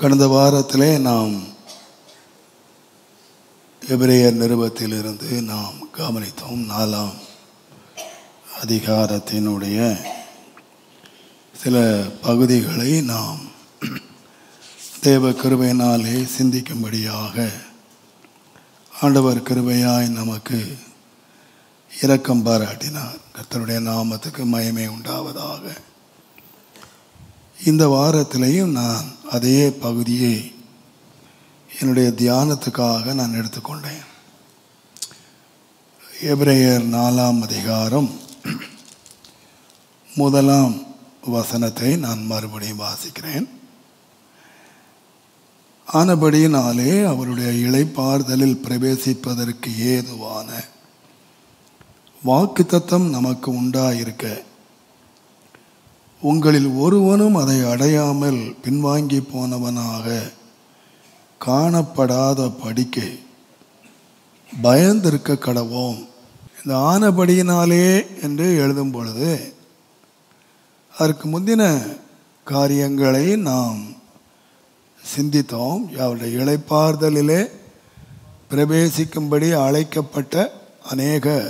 கடந்த வாரத்திலே நாம் எபிரேயர் நிருபத்திலிருந்து நாம் கவனித்தோம் நாலாம் அதிகாரத்தினுடைய சில பகுதிகளை நாம் தேவ கிருபையினாலே சிந்திக்கும்படியாக ஆண்டவர் கிருபையாய் நமக்கு இரக்கம் பாராட்டினார் கர்த்தருடைய நாமத்துக்கு மயமே உண்டாவதாக இந்த வாரத்திலையும் நான் அதே பகுதியை என்னுடைய தியானத்துக்காக நான் எடுத்துக்கொண்டேன் எபிரேயர் நாலாம் அதிகாரம் முதலாம் வசனத்தை நான் மறுபடியும் வாசிக்கிறேன் ஆனபடியினாலே அவருடைய இளைப்பாறுதலில் பிரவேசிப்பதற்கு ஏதுவான வாக்குத்தத்தம் நமக்கு உண்டாயிருக்க உங்களில் ஒருவனும் அதை அடையாமல் பின்வாங்கி போனவனாக காணப்படாத படிக்கு பயந்திருக்க கடவோம் இந்த ஆனபடியினாலே என்று எழுதும் பொழுது அதற்கு முந்தின காரியங்களை நாம் சிந்தித்தோம் அவருடைய இளைப்பாறுதலிலே பிரவேசிக்கும்படி அழைக்கப்பட்ட அநேகர்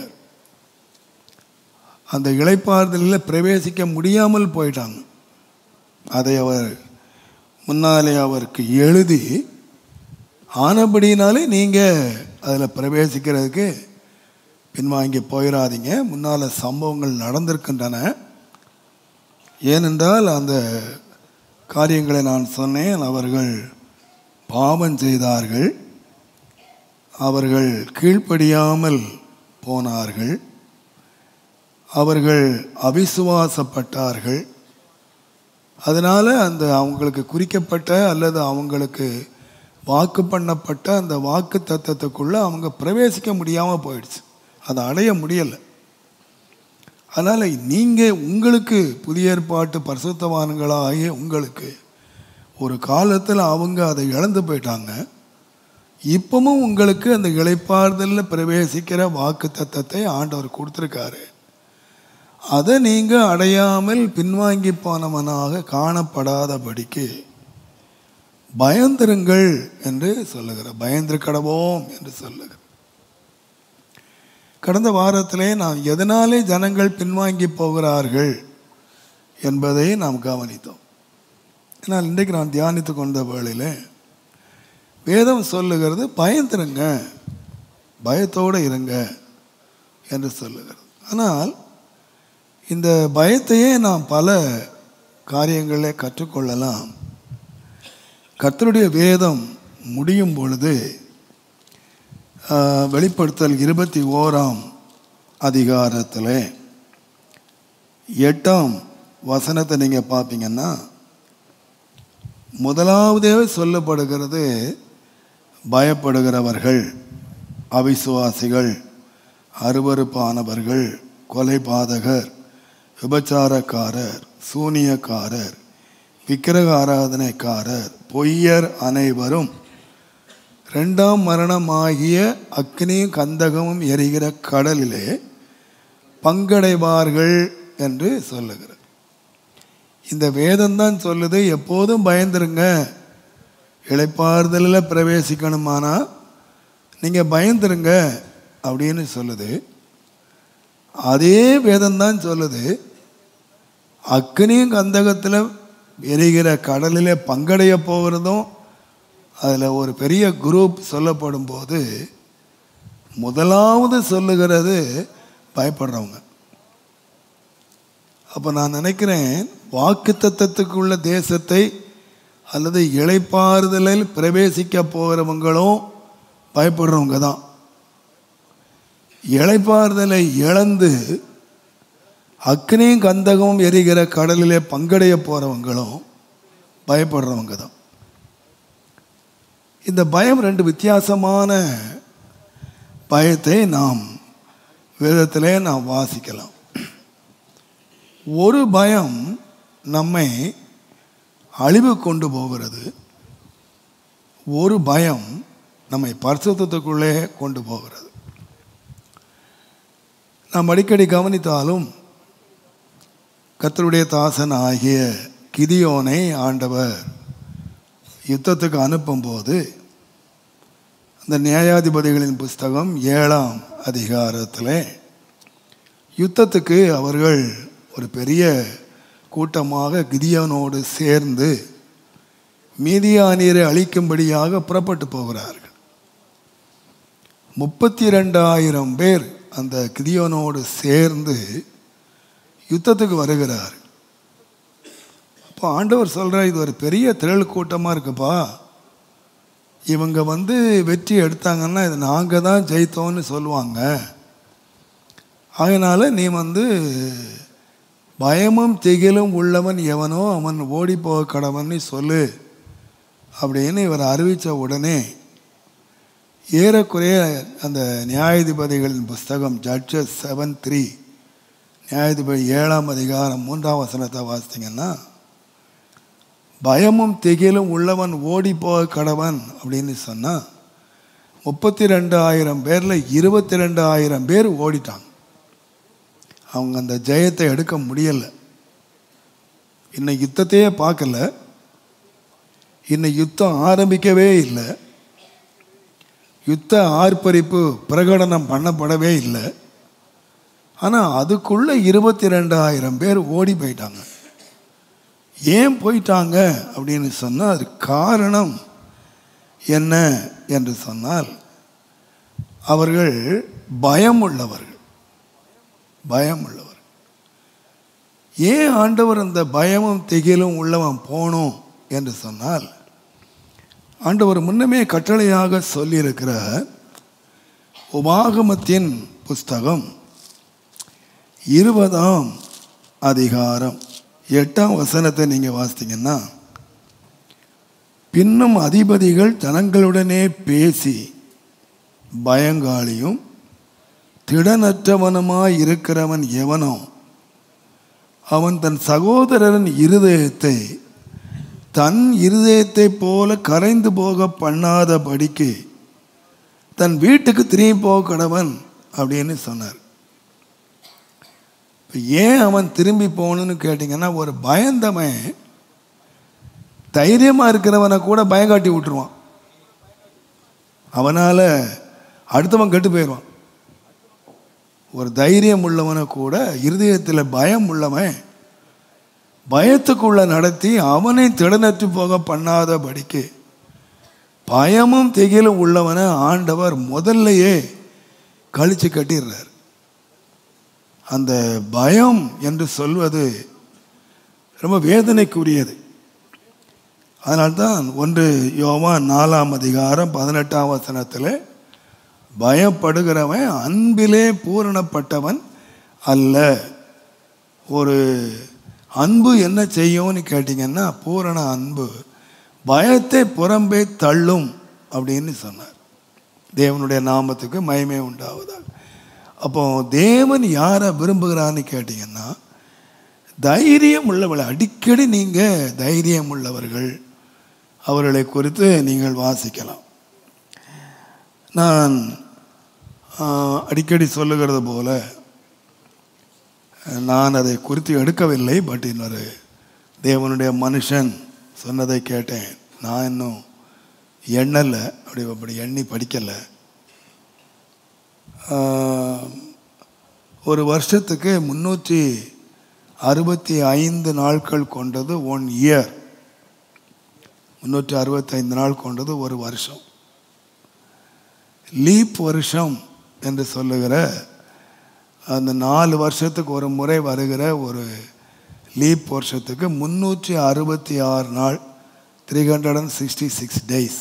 அந்த இளைப்பாறுதலில் பிரவேசிக்க முடியாமல் போயிட்டாங்க அதை அவர் முன்னாலே அவருக்கு எழுதி ஆனபடினாலே நீங்கள் அதில் பிரவேசிக்கிறதுக்கு பின்வாங்கி போயிடாதீங்க முன்னால் சம்பவங்கள் நடந்திருக்கின்றன ஏனென்றால் அந்த காரியங்களை நான் சொன்னேன் அவர்கள் பாவம் செய்தார்கள் அவர்கள் கீழ்ப்படியாமல் போனார்கள் அவர்கள் அவிசுவாசப்பட்டார்கள் அதனால் அந்த அவங்களுக்கு குறிக்கப்பட்ட அல்லது அவங்களுக்கு வாக்கு பண்ணப்பட்ட அந்த வாக்கு தத்துவத்துக்குள்ளே அவங்க பிரவேசிக்க முடியாமல் போயிடுச்சு அதை அடைய முடியலை அதனால் நீங்கள் உங்களுக்கு புதிய ஏற்பாட்டு பரிசுத்தவான்களாகிய உங்களுக்கு ஒரு காலத்தில் அவங்க அதை இழந்து போயிட்டாங்க இப்பவும் உங்களுக்கு அந்த இழைப்பாறுதலில் பிரவேசிக்கிற வாக்கு தத்தத்தை ஆண்டவர் கொடுத்துருக்காரு அதை நீங்கள் அடையாமல் பின்வாங்கி போனவனாக காணப்படாதபடிக்கு பயந்திருங்கள் என்று சொல்லுகிறார் பயந்திரு கடவோம் என்று சொல்லுகிறார் கடந்த வாரத்திலே நாம் எதனாலே ஜனங்கள் பின்வாங்கி போகிறார்கள் என்பதை நாம் கவனித்தோம் ஆனால் இன்றைக்கு நான் தியானித்து கொண்ட வேளையில் வேதம் சொல்லுகிறது பயந்துருங்க பயத்தோடு இருங்க என்று சொல்லுகிறது ஆனால் இந்த பயத்தையே நாம் பல காரியங்களில் கற்றுக்கொள்ளலாம் கர்த்தருடைய வேதம் முடியும் பொழுது வெளிப்படுத்தல் இருபத்தி ஓராம் அதிகாரத்தில் எட்டாம் வசனத்தை நீங்கள் பார்ப்பீங்கன்னா முதலாவதே சொல்லப்படுகிறது பயப்படுகிறவர்கள் அவிசுவாசிகள் அருவறுப்பானவர்கள் கொலைபாதகர் விபச்சாரக்காரர் சூனியக்காரர் விக்கிரக ஆராதனைக்காரர் பொய்யர் அனைவரும் ரெண்டாம் மரணமாகிய அக்னியும் கந்தகமும் எரிகிற கடலிலே பங்கடைவார்கள் என்று சொல்லுகிறார் இந்த வேதம்தான் சொல்லுது எப்போதும் பயந்துருங்க இழைப்பாறுதலில் பிரவேசிக்கணுமானா நீங்கள் பயந்துருங்க அப்படின்னு சொல்லுது அதே வேதம்தான் சொல்லுது அக்னியும் கந்தகத்தில் எரிகிற கடலில் பங்கடைய போகிறதும் அதில் ஒரு பெரிய குரூப் சொல்லப்படும் போது முதலாவது சொல்லுகிறது பயப்படுறவங்க அப்போ நான் நினைக்கிறேன் வாக்கு தத்துவத்துக்குள்ள தேசத்தை அல்லது இழைப்பாறுதலில் பிரவேசிக்க போகிறவங்களும் பயப்படுறவங்க தான் இழைப்பாறுதலை இழந்து அக்னியும் கந்தகமும் எரிகிற கடலிலே பங்கடைய போகிறவங்களும் பயப்படுறவங்க தான் இந்த பயம் ரெண்டு வித்தியாசமான பயத்தை நாம் வேதத்திலே நாம் வாசிக்கலாம் ஒரு பயம் நம்மை அழிவு கொண்டு போகிறது ஒரு பயம் நம்மை பரிசுத்தத்துக்குள்ளே கொண்டு போகிறது நாம் அடிக்கடி கவனித்தாலும் கர்த்தருடைய தாசன் ஆகிய கிதியோனை ஆண்டவர் யுத்தத்துக்கு அனுப்பும்போது அந்த நியாயாதிபதிகளின் புஸ்தகம் ஏழாம் அதிகாரத்தில் யுத்தத்துக்கு அவர்கள் ஒரு பெரிய கூட்டமாக கிதியோனோடு சேர்ந்து மீதியானியரை அழிக்கும்படியாக புறப்பட்டு போகிறார்கள் முப்பத்தி ரெண்டாயிரம் பேர் அந்த கிதியோனோடு சேர்ந்து யுத்தத்துக்கு வருகிறார் அப்போ ஆண்டவர் சொல்கிறார் இது ஒரு பெரிய திரள் கூட்டமாக இருக்குப்பா இவங்க வந்து வெற்றி எடுத்தாங்கன்னா இது நாங்கள் தான் ஜெயித்தோன்னு சொல்லுவாங்க அதனால் நீ வந்து பயமும் திகிலும் உள்ளவன் எவனோ அவன் ஓடி போக கடவன்னு சொல்லு அப்படின்னு இவர் அறிவித்த உடனே ஏறக்குறைய அந்த நியாயாதிபதிகளின் புஸ்தகம் ஜட்ஜஸ் செவன் த்ரீ நியாயாதிபதி ஏழாம் அதிகாரம் மூன்றாம் வசனத்தை வாசித்தீங்கன்னா பயமும் திகிலும் உள்ளவன் ஓடி போக கடவன் அப்படின்னு சொன்னால் முப்பத்தி ரெண்டு ஆயிரம் பேரில் இருபத்தி ரெண்டு ஆயிரம் பேர் ஓடிட்டாங்க அவங்க அந்த ஜெயத்தை எடுக்க முடியலை இன்னும் யுத்தத்தையே பார்க்கல இன்னும் யுத்தம் ஆரம்பிக்கவே இல்லை யுத்த ஆர்ப்பரிப்பு பிரகடனம் பண்ணப்படவே இல்லை ஆனால் அதுக்குள்ளே இருபத்தி ரெண்டாயிரம் பேர் ஓடி போயிட்டாங்க ஏன் போயிட்டாங்க அப்படின்னு சொன்னால் அது காரணம் என்ன என்று சொன்னால் அவர்கள் பயம் உள்ளவர்கள் பயம் உள்ளவர் ஏன் ஆண்டவர் அந்த பயமும் திகிலும் உள்ளவன் போகணும் என்று சொன்னால் ஆண்டவர் முன்னமே கட்டளையாக சொல்லியிருக்கிற உபாகமத்தின் புஸ்தகம் இருபதாம் அதிகாரம் எட்டாம் வசனத்தை நீங்கள் வாசித்தீங்கன்னா பின்னும் அதிபதிகள் ஜனங்களுடனே பேசி பயங்காளியும் திடனற்றவனுமாய் இருக்கிறவன் எவனோ அவன் தன் சகோதரரின் இருதயத்தை தன் இருதயத்தைப் போல கரைந்து போக பண்ணாதபடிக்கு தன் வீட்டுக்கு திரும்பி போக கடவன் அப்படின்னு சொன்னார் இப்போ ஏன் அவன் திரும்பி போகணும்னு கேட்டிங்கன்னா ஒரு பயந்தவன் தைரியமாக இருக்கிறவனை கூட பயங்காட்டி விட்டுருவான் அவனால் அடுத்தவன் கெட்டு போயிடுவான் ஒரு தைரியம் உள்ளவனை கூட இருதயத்தில் பயம் உள்ளவன் பயத்துக்குள்ள நடத்தி அவனை திடனற்று போக பண்ணாதபடிக்கு பயமும் திகிலும் உள்ளவனை ஆண்டவர் முதல்லையே கழிச்சு கட்டிடுறார் அந்த பயம் என்று சொல்வது ரொம்ப வேதனைக்குரியது அதனால்தான் ஒன்று யோவான் நாலாம் அதிகாரம் பதினெட்டாம் வசனத்தில் பயப்படுகிறவன் அன்பிலே பூரணப்பட்டவன் அல்ல ஒரு அன்பு என்ன செய்யும்னு கேட்டிங்கன்னா பூரண அன்பு பயத்தை புறம்பே தள்ளும் அப்படின்னு சொன்னார் தேவனுடைய நாமத்துக்கு மயமே உண்டாவதாக அப்போ தேவன் யாரை விரும்புகிறான்னு கேட்டிங்கன்னா தைரியம் உள்ளவர்கள் அடிக்கடி நீங்கள் தைரியம் உள்ளவர்கள் அவர்களை குறித்து நீங்கள் வாசிக்கலாம் நான் அடிக்கடி சொல்லுகிறது போல நான் அதை குறித்து எடுக்கவில்லை பட் இன்னொரு தேவனுடைய மனுஷன் சொன்னதை கேட்டேன் நான் இன்னும் எண்ணலை அப்படி அப்படி எண்ணி படிக்கலை ஒரு வருஷத்துக்கு முந்நூற்றி அறுபத்தி ஐந்து நாட்கள் கொண்டது ஒன் இயர் முந்நூற்றி அறுபத்தைந்து நாள் கொண்டது ஒரு வருஷம் லீப் வருஷம் என்று சொல்லுகிற அந்த நாலு வருஷத்துக்கு ஒரு முறை வருகிற ஒரு லீப் வருஷத்துக்கு முந்நூற்றி அறுபத்தி ஆறு நாள் three hundred and sixty six days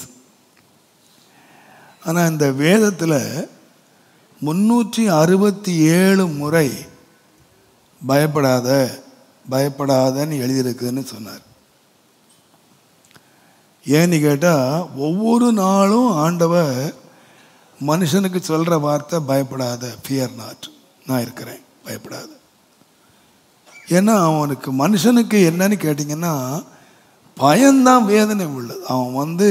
ஆனால் இந்த வேதத்தில் முந்நூற்றி அறுபத்தி ஏழு முறை பயப்படாத பயப்படாதன்னு எழுதியிருக்குன்னு சொன்னார் ஏன்னு கேட்டால் ஒவ்வொரு நாளும் ஆண்டவர் மனுஷனுக்கு சொல்கிற வார்த்தை பயப்படாத ஃபியர் நாட் நான் இருக்கிறேன் பயப்படாத ஏன்னா அவனுக்கு மனுஷனுக்கு என்னன்னு கேட்டிங்கன்னா பயம்தான் வேதனை உள்ளது அவன் வந்து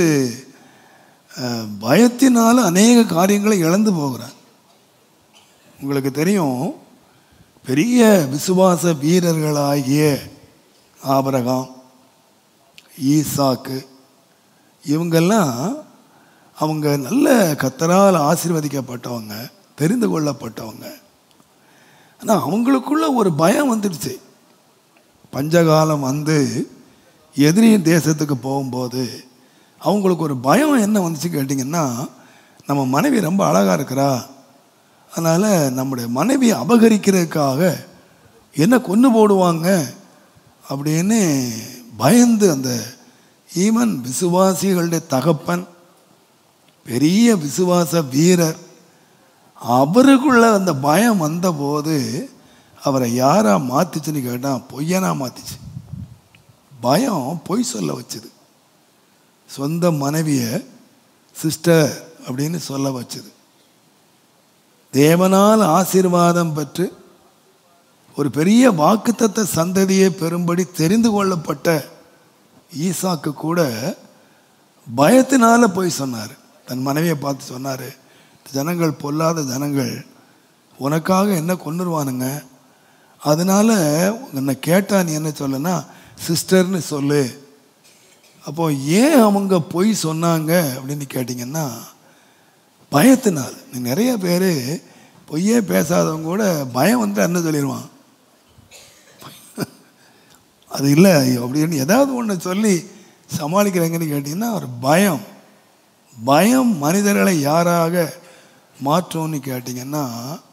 பயத்தினால அநேக காரியங்களை இழந்து போகிறான் உங்களுக்கு தெரியும் பெரிய விசுவாச வீரர்களாகிய ஆபரகாம் ஈசாக்கு இவங்கெல்லாம் அவங்க நல்ல கத்தரால் ஆசீர்வதிக்கப்பட்டவங்க தெரிந்து கொள்ளப்பட்டவங்க ஆனால் அவங்களுக்குள்ள ஒரு பயம் வந்துடுச்சு பஞ்சகாலம் வந்து எதிரியின் தேசத்துக்கு போகும்போது அவங்களுக்கு ஒரு பயம் என்ன வந்துச்சு கேட்டிங்கன்னா நம்ம மனைவி ரொம்ப அழகாக இருக்கிறா அதனால் நம்முடைய மனைவியை அபகரிக்கிறதுக்காக என்ன கொண்டு போடுவாங்க அப்படின்னு பயந்து அந்த ஈவன் விசுவாசிகளுடைய தகப்பன் பெரிய விசுவாச வீரர் அவருக்குள்ள அந்த பயம் வந்தபோது அவரை யாரா மாத்துச்சுன்னு கேட்டால் பொய்யனா மாத்துச்சு பயம் பொய் சொல்ல வச்சுது சொந்த மனைவியை சிஸ்டர் அப்படின்னு சொல்ல வச்சுது தேவனால் ஆசீர்வாதம் பெற்று ஒரு பெரிய வாக்குத்தத்த சந்ததியை பெறும்படி தெரிந்து கொள்ளப்பட்ட ஈசாக்கு கூட பயத்தினால போய் சொன்னார் தன் மனைவியை பார்த்து சொன்னார் ஜனங்கள் பொல்லாத ஜனங்கள் உனக்காக என்ன கொண்டுருவானுங்க அதனால உன்னை கேட்டா நீ என்ன சொல்லனா சிஸ்டர்னு சொல்லு அப்போ ஏன் அவங்க பொய் சொன்னாங்க அப்படின்னு கேட்டிங்கன்னா பயத்தினால் நீ நிறைய பேர் பொய்யே பேசாதவங்க கூட பயம் வந்து என்ன சொல்லிடுவான் அது இல்லை அப்படின்னு ஏதாவது ஒன்று சொல்லி சமாளிக்கிறேங்கன்னு கேட்டிங்கன்னா ஒரு பயம் பயம் மனிதர்களை யாராக மாற்றும்னு கேட்டிங்கன்னா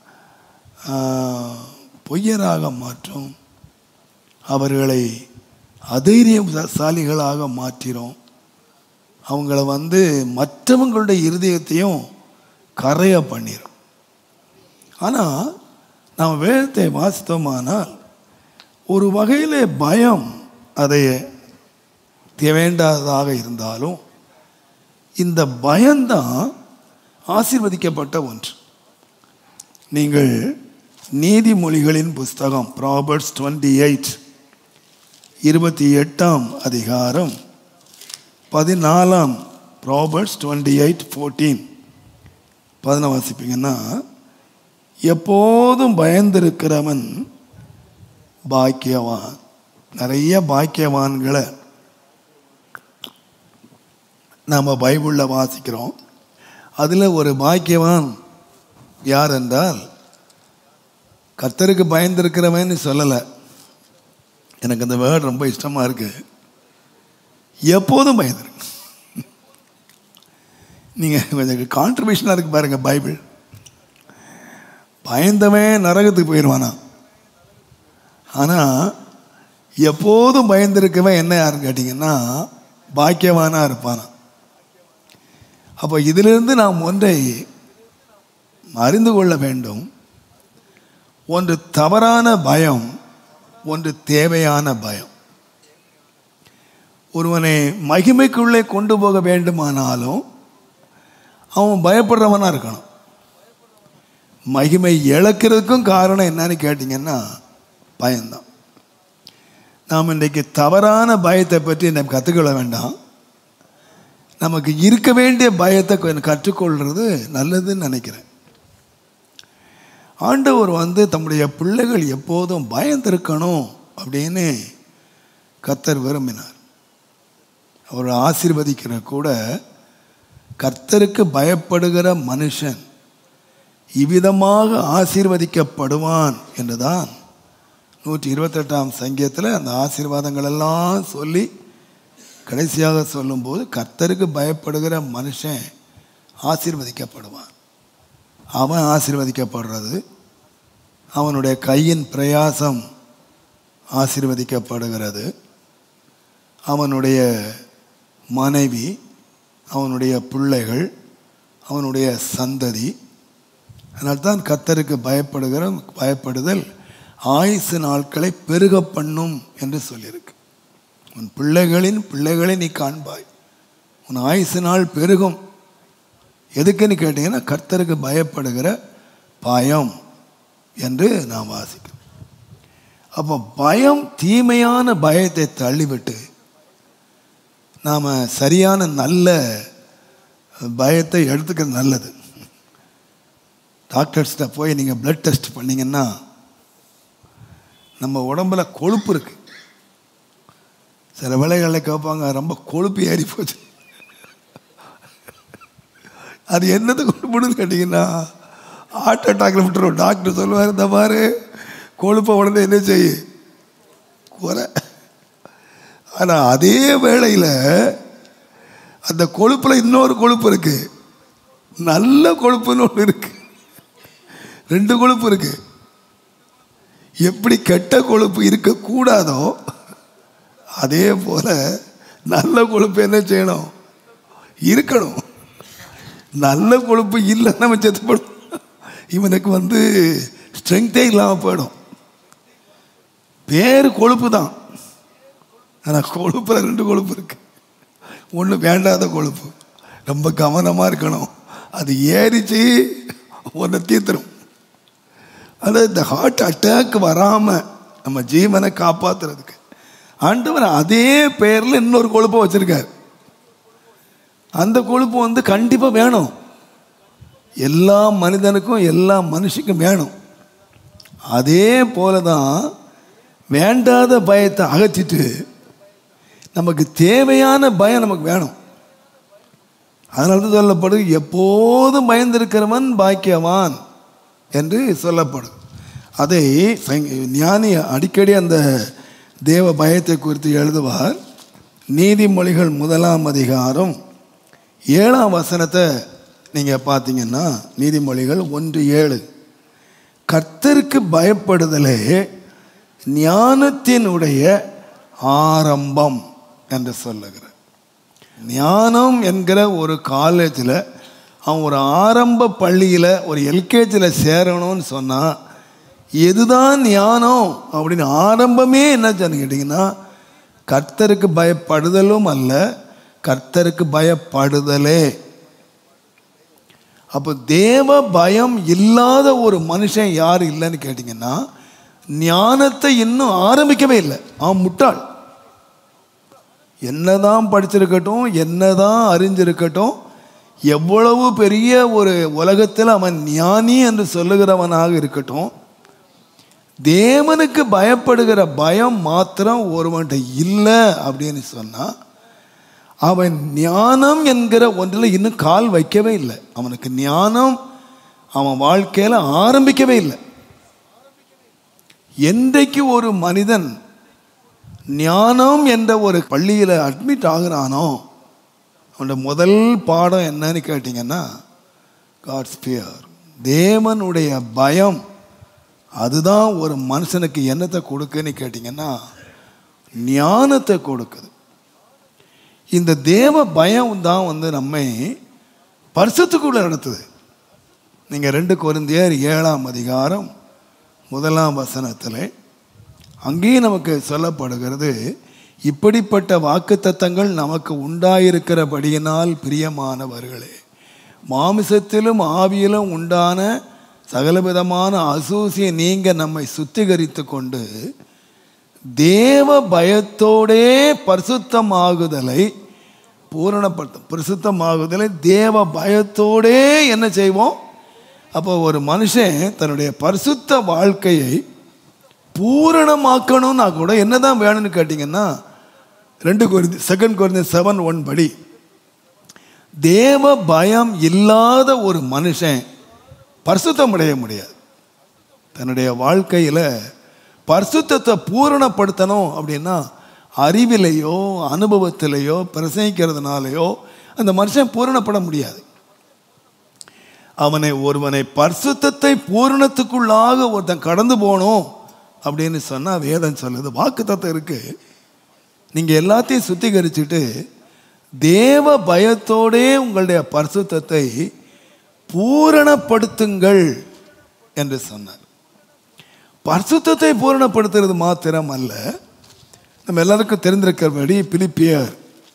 ஆஹ், பொய்யராக மாற்றும் அவர்களை அதைரியசாலிகளாக மாற்றிரும் அவங்கள வந்து மற்றவங்களுடைய இருதயத்தையும் கரைய பண்ணிடும் ஆனால் நாம் வேதத்தை வாசித்தோமானால் ஒரு வகையில் பயம் அதை வேண்டாததாக இருந்தாலும் இந்த பயம்தான் ஆசீர்வதிக்கப்பட்ட ஒன்று நீங்கள் நீதிமொழிகளின் புஸ்தகம் ப்ராபர்ட்ஸ் டுவெண்ட்டி எயிட் இருபத்தி எட்டாம் அதிகாரம் பதினாலாம் ப்ராபர்ட்ஸ் டுவெண்ட்டி எயிட் ஃபோர்டீன் பதின வாசிப்பீங்கன்னா எப்போதும் பயந்திருக்கிறவன் பாக்கியவான் நிறைய பாக்கியவான்களை நாம் பைபிளில் வாசிக்கிறோம் அதில் ஒரு பாக்கியவான் யார் என்றால் கர்த்தருக்கு பயந்திருக்கிறவன்னு சொல்லலை எனக்கு அந்த வேர்டு ரொம்ப இஷ்டமாக இருக்கு எப்போதும் பயந்துரு நீங்கள் கொஞ்சம் கான்ட்ரிபியூஷனாக இருக்கு பாருங்க பைபிள் பயந்தவன் நரகத்துக்கு போயிடுவானா ஆனால் எப்போதும் பயந்திருக்கவன் என்ன யாருன்னு கேட்டிங்கன்னா பாக்கியவானா இருப்பானா அப்போ இதிலிருந்து நாம் ஒன்றை அறிந்து கொள்ள வேண்டும் ஒன்று தவறான பயம் ஒன்று தேவையான பயம் ஒருவனை மகிமைக்குள்ளே கொண்டு போக வேண்டுமானாலும் அவன் பயப்படுறவனாக இருக்கணும் மகிமை இழக்கிறதுக்கும் காரணம் என்னன்னு கேட்டிங்கன்னா பயம்தான் நாம் இன்றைக்கு தவறான பயத்தை பற்றி நம்ம கற்றுக்கொள்ள வேண்டாம் நமக்கு இருக்க வேண்டிய பயத்தை கொஞ்சம் கற்றுக்கொள்வது நல்லதுன்னு நினைக்கிறேன் ஆண்டவர் வந்து தம்முடைய பிள்ளைகள் எப்போதும் பயந்திருக்கணும் அப்படின்னு கர்த்தர் விரும்பினார் அவர் ஆசீர்வதிக்கிற கூட கர்த்தருக்கு பயப்படுகிற மனுஷன் இவ்விதமாக ஆசீர்வதிக்கப்படுவான் என்றுதான் நூற்றி இருபத்தெட்டாம் சங்கீதத்தில் அந்த ஆசீர்வாதங்கள் எல்லாம் சொல்லி கடைசியாக சொல்லும்போது கர்த்தருக்கு பயப்படுகிற மனுஷன் ஆசீர்வதிக்கப்படுவான் அவன் ஆசீர்வதிக்கப்படுறது அவனுடைய கையின் பிரயாசம் ஆசீர்வதிக்கப்படுகிறது அவனுடைய மனைவி அவனுடைய பிள்ளைகள் அவனுடைய சந்ததி அதனால்தான் கத்தருக்கு பயப்படுகிற பயப்படுதல் ஆயுசு நாட்களை பெருக பண்ணும் என்று சொல்லியிருக்கு உன் பிள்ளைகளின் பிள்ளைகளை நீ காண்பாய் உன் ஆயுசு நாள் பெருகும் எதுக்குன்னு கேட்டீங்கன்னா கர்த்தருக்கு பயப்படுகிற பயம் என்று நாம் வாசிக்கிறோம் அப்போ பயம் தீமையான பயத்தை தள்ளிவிட்டு நாம் சரியான நல்ல பயத்தை எடுத்துக்கிறது நல்லது டாக்டர்ஸ்கிட்ட போய் நீங்கள் பிளட் டெஸ்ட் பண்ணீங்கன்னா நம்ம உடம்புல கொழுப்பு இருக்கு சில வேலைகளில் கேட்பாங்க ரொம்ப கொழுப்பு ஏறி போச்சு அது என்னத்தை கொண்டு போடுன்னு கேட்டிங்கன்னா ஹார்ட் அட்டாக்ல விட்டுரும் டாக்டர் சொல்லுவார் இந்த மாதிரி கொழுப்பை உடனே என்ன செய்ய குறை ஆனால் அதே வேளையில் அந்த கொழுப்பில் இன்னொரு கொழுப்பு இருக்கு நல்ல கொழுப்புன்னு ஒன்று இருக்கு ரெண்டு கொழுப்பு இருக்கு எப்படி கெட்ட கொழுப்பு இருக்கக்கூடாதோ அதே போல நல்ல கொழுப்பு என்ன செய்யணும் இருக்கணும் நல்ல கொழுப்பு இல்லைன்னா நம்ம செத்துப்படும் இவனுக்கு வந்து ஸ்ட்ரென்த்தே இல்லாமல் போயிடும் பேர் கொழுப்பு தான் ஆனால் கொழுப்பில் ரெண்டு கொழுப்பு இருக்கு ஒன்று வேண்டாத கொழுப்பு ரொம்ப கவனமாக இருக்கணும் அது ஏறிச்சு ஒன்று தீர்த்துரும் அது இந்த ஹார்ட் அட்டாக் வராமல் நம்ம ஜீவனை காப்பாத்துறதுக்கு ஆண்டவர் அதே பேரில் இன்னொரு கொழுப்பை வச்சிருக்கார் அந்த கொழுப்பு வந்து கண்டிப்பாக வேணும் எல்லா மனிதனுக்கும் எல்லா மனுஷனுக்கும் வேணும் அதே போல தான் வேண்டாத பயத்தை அகற்றிட்டு நமக்கு தேவையான பயம் நமக்கு வேணும் அதனால தான் சொல்லப்படுது எப்போதும் பயந்திருக்கிறவன் பாக்கியவான் என்று சொல்லப்படும் அதை சங்க- ஞானி அடிக்கடி அந்த தேவ பயத்தை குறித்து எழுதுவார் நீதிமொழிகள் முதலாம் அதிகாரம் ஏழாம் வசனத்தை நீங்கள் பார்த்தீங்கன்னா நீதிமொழிகள் ஒன்று ஏழு கர்த்தருக்கு பயப்படுதலே ஞானத்தினுடைய ஆரம்பம் என்று சொல்லுகிறார் ஞானம் என்கிற ஒரு காலேஜில் அவன் ஒரு ஆரம்ப பள்ளியில் ஒரு எல்கேஜியில் சேரணும்னு சொன்னால் எதுதான் ஞானம் அப்படின்னு ஆரம்பமே என்னச்சுன்னு கேட்டிங்கன்னா கர்த்தருக்கு பயப்படுதலும் அல்ல கர்த்தருக்கு பயப்படுதலே அப்போ தேவ பயம் இல்லாத ஒரு மனுஷன் யார் இல்லைன்னு கேட்டிங்கன்னா ஞானத்தை இன்னும் ஆரம்பிக்கவே இல்லை அவன் முட்டாள் என்னதான் படிச்சிருக்கட்டும் என்னதான் அறிஞ்சிருக்கட்டும் எவ்வளவு பெரிய ஒரு உலகத்தில் அவன் ஞானி என்று சொல்லுகிறவனாக இருக்கட்டும் தேவனுக்கு பயப்படுகிற பயம் மாத்திரம் ஒருவன்கிட்ட இல்லை அப்படின்னு சொன்னா அவன் ஞானம் என்கிற ஒன்றில் இன்னும் கால் வைக்கவே இல்லை அவனுக்கு ஞானம் அவன் வாழ்க்கையில் ஆரம்பிக்கவே இல்லை என்றைக்கு ஒரு மனிதன் ஞானம் என்ற ஒரு பள்ளியில் அட்மிட் ஆகுறானோ அவனோட முதல் பாடம் என்னன்னு கேட்டிங்கன்னா காட்ஸ் பியர் தேவனுடைய பயம் அதுதான் ஒரு மனுஷனுக்கு என்னத்தை கொடுக்குன்னு கேட்டிங்கன்னா ஞானத்தை கொடுக்குது இந்த தேவ பயம் தான் வந்து நம்மை பரிசுத்துக்குள்ள நடத்துது நீங்கள் ரெண்டு கொரிந்தியர் ஏழாம் அதிகாரம் முதலாம் வசனத்தில் அங்கேயும் நமக்கு சொல்லப்படுகிறது இப்படிப்பட்ட வாக்குத்தத்தங்கள் நமக்கு உண்டாயிருக்கிறபடியினால் பிரியமானவர்களே மாமிசத்திலும் ஆவியிலும் உண்டான சகலவிதமான அசூசியை நீங்க நம்மை சுத்திகரித்து கொண்டு தேவ பயத்தோடே பரிசுத்தமாகுதலை பூரணப்படுத்தும் பரிசுத்தமாகுதலை தேவ பயத்தோடே என்ன செய்வோம் அப்போ ஒரு மனுஷன் தன்னுடைய பரிசுத்த வாழ்க்கையை பூரணமாக்கணும்னா கூட என்னதான் வேணும்னு கேட்டிங்கன்னா ரெண்டு குறைந்து செகண்ட் குறைந்த செவன் ஒன் படி தேவ பயம் இல்லாத ஒரு மனுஷன் பரிசுத்தம் அடைய முடியாது தன்னுடைய வாழ்க்கையில் பரிசுத்தத்தை பூரணப்படுத்தணும் அப்படின்னா அறிவிலையோ அனுபவத்திலேயோ பிரசங்கிக்கிறதுனாலையோ அந்த மனுஷன் பூரணப்பட முடியாது அவனை ஒருவனை பரிசுத்தத்தை பூரணத்துக்குள்ளாக ஒருத்தன் கடந்து போகணும் அப்படின்னு சொன்னால் வேதம் சொல்லுது வாக்குத்தத்தம் இருக்கு நீங்கள் எல்லாத்தையும் சுத்திகரிச்சுட்டு தேவ பயத்தோடே உங்களுடைய பரிசுத்தத்தை பூரணப்படுத்துங்கள் என்று சொன்னார் பரிசுத்தத்தை பூரணப்படுத்துறது மாத்திரம் அல்ல நம்ம எல்லாருக்கும் தெரிந்திருக்கிறபடி பிலிப்பியர்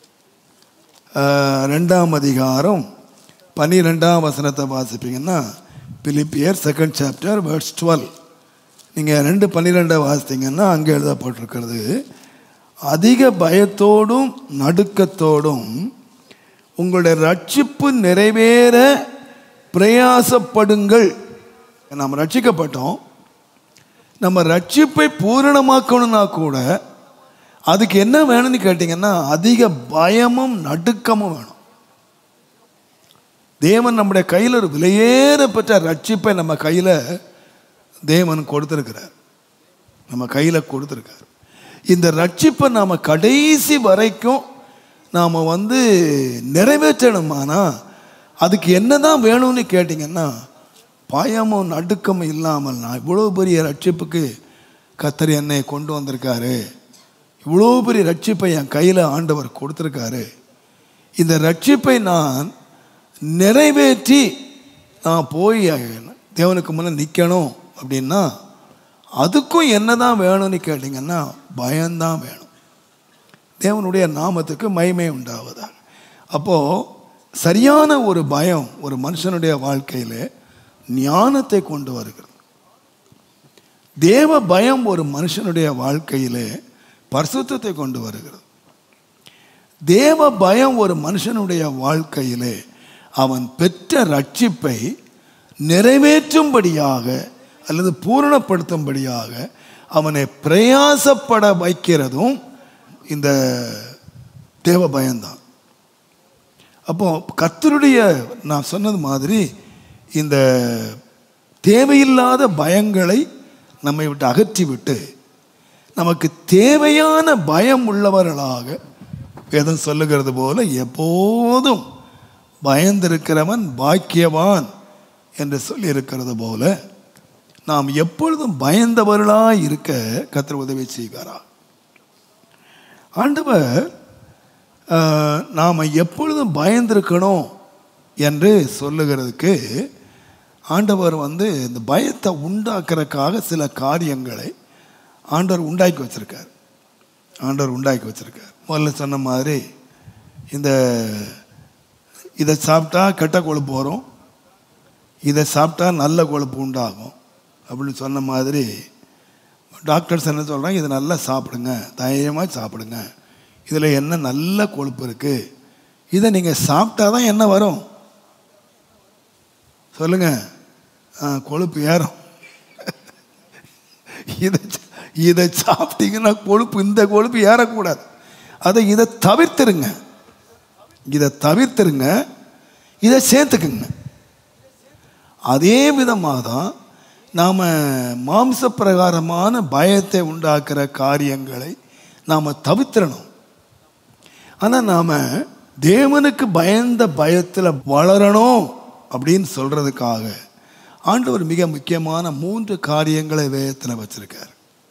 ஆஹ், ரெண்டாம் அதிகாரம் பன்னிரெண்டாம் வசனத்தை வாசிப்பீங்கன்னா பிலிப்பியர் செகண்ட் சாப்டர் வேர்ட்ஸ் டுவெல் நீங்கள் ரெண்டு பன்னிரெண்டை வாசித்தீங்கன்னா அங்கே எழுதப்பட்டிருக்கிறது அதிக பயத்தோடும் நடுக்கத்தோடும் உங்களுடைய ரட்சிப்பு நிறைவேற பிரயாசப்படுங்கள் நாம் ரட்சிக்கப்பட்டோம் நம்ம ரட்சிப்பை பூரணமாக்கணும்னா கூட அதுக்கு என்ன வேணும்னு கேட்டிங்கன்னா அதிக பயமும் நடுக்கமும் வேணும் தேவன் நம்முடைய கையில் ஒரு விலையேறப்பட்ட ரட்சிப்பை நம்ம கையில் தேவன் கொடுத்துருக்கிறார் நம்ம கையில் கொடுத்துருக்கார் இந்த ரட்சிப்பை நாம் கடைசி வரைக்கும் நாம் வந்து நிறைவேற்றணுமானா அதுக்கு என்ன தான் வேணும்னு கேட்டிங்கன்னா பயமும் நடுக்கமும் இல்லாமல் நான் இவ்வளோ பெரிய ரட்சிப்புக்கு கத்தர் என்னை கொண்டு வந்திருக்காரு இவ்வளோ பெரிய ரட்சிப்பை என் கையில் ஆண்டவர் கொடுத்துருக்காரு இந்த ரட்சிப்பை நான் நிறைவேற்றி நான் போய் தேவனுக்கு முன்னே நிற்கணும் அப்படின்னா அதுக்கும் என்ன தான் வேணும்னு கேட்டிங்கன்னா பயம்தான் வேணும் தேவனுடைய நாமத்துக்கு மகிமை உண்டாவதாக அப்போது சரியான ஒரு பயம் ஒரு மனுஷனுடைய வாழ்க்கையில் ஞானத்தை கொண்டு வருகிறது தேவ பயம் ஒரு மனுஷனுடைய வாழ்க்கையிலே பரிசுத்தத்தை கொண்டு வருகிறது தேவ பயம் ஒரு மனுஷனுடைய வாழ்க்கையிலே அவன் பெற்ற ரட்சிப்பை நிறைவேற்றும்படியாக அல்லது பூரணப்படுத்தும்படியாக அவனை பிரயாசப்பட வைக்கிறதும் இந்த தேவ பயம்தான் அப்போ கர்த்தருடைய நான் சொன்னது மாதிரி இந்த தேவையில்லாத பயங்களை நம்மை விட்டு அகற்றி விட்டு நமக்கு தேவையான பயம் உள்ளவர்களாக வேதம் சொல்லுகிறது போல எப்போதும் பயந்திருக்கிறவன் பாக்கியவான் என்று சொல்லி இருக்கிறது போல நாம் எப்பொழுதும் பயந்தவர்களாக இருக்க கர்த்தர் உதவி செய்வாரா ஆண்டவர் ஆஹ், நாம் எப்பொழுதும் பயந்திருக்கணும் என்று சொல்லுகிறதுக்கு ஆண்டவர் வந்து இந்த பயத்தை உண்டாக்குறதுக்காக சில காரியங்களை ஆண்டவர் உண்டாக்கி வச்சிருக்கார் ஆண்டவர் உண்டாக்கி வச்சிருக்கார் முதல்ல சொன்ன மாதிரி இந்த இதை சாப்பிட்டா கெட்ட கொழுப்பு வரும் இதை சாப்பிட்டா நல்ல கொழுப்பு உண்டாகும் அப்படின்னு சொன்ன மாதிரி டாக்டர்ஸ் என்ன சொல்கிறாங்க இதை நல்லா சாப்பிடுங்க தைரியமாக சாப்பிடுங்க இதில் என்ன நல்ல கொழுப்பு இருக்குது இதை நீங்கள் சாப்பிட்டா தான் என்ன வரும் சொல்லுங்க ஆ, கொழுப்பு ஏறும் இதை இதை சாப்பிட்டீங்கன்னா கொழுப்பு இந்த கொழுப்பு ஏறக்கூடாது அதை இதை தவிர்த்துருங்க இதை தவிர்த்துருங்க இதை சேர்த்துக்குங்க அதே விதமாக தான் நாம் மாம்ச பிரகாரமான பயத்தை உண்டாக்குற காரியங்களை நாம் தவிர்த்திடணும் ஆனால் நாம் தேவனுக்கு பயந்த பயத்தில் வளரணும் அப்படின்னு சொல்கிறதுக்காக ஆண்டவர் மிக முக்கியமான மூன்று காரியங்களை வேதத்தில் வச்சிருக்கார்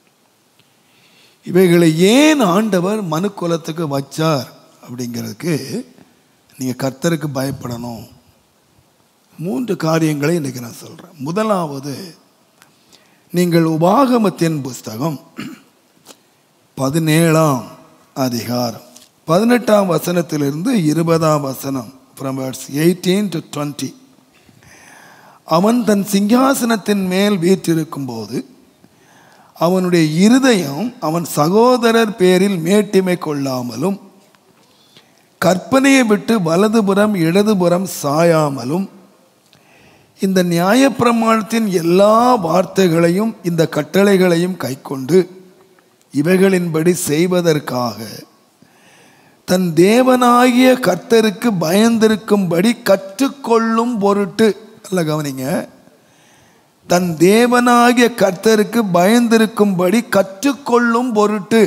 இவைகளை ஏன் ஆண்டவர் மனுக்குலத்துக்கு வச்சார் அப்படிங்கிறதுக்கு நீங்கள் கர்த்தருக்கு பயப்படணும் மூன்று காரியங்களை இன்றைக்கி நான் சொல்கிறேன் முதலாவது நீங்கள் உபாகமத்தின் புஸ்தகம் பதினேழாம் அதிகாரம் பதினெட்டாம் வசனத்திலிருந்து இருபதாம் வசனம் from words eighteen to twenty அவன் தன் சிங்காசனத்தின் மேல் வீற்றிருக்கும் போது அவனுடைய இருதயம் அவன் சகோதரர் பேரில் மேட்டிமை கொள்ளாமலும் கற்பனையை விட்டு வலதுபுறம் இடதுபுறம் சாயாமலும் இந்த நியாயப்பிரமாணத்தின் எல்லா வார்த்தைகளையும் இந்த கட்டளைகளையும் கைக்கொண்டு இவைகளின்படி செய்வதற்காக தன் தேவனாகிய கர்த்தருக்கு பயந்திருக்கும்படி கற்றுக்கொள்ளும் பொருட்டு நல்ல கவனிங்க தன் தேவனாகிய கர்த்தருக்கு பயந்திருக்கும்படி கற்றுக்கொள்ளும் பொருட்டு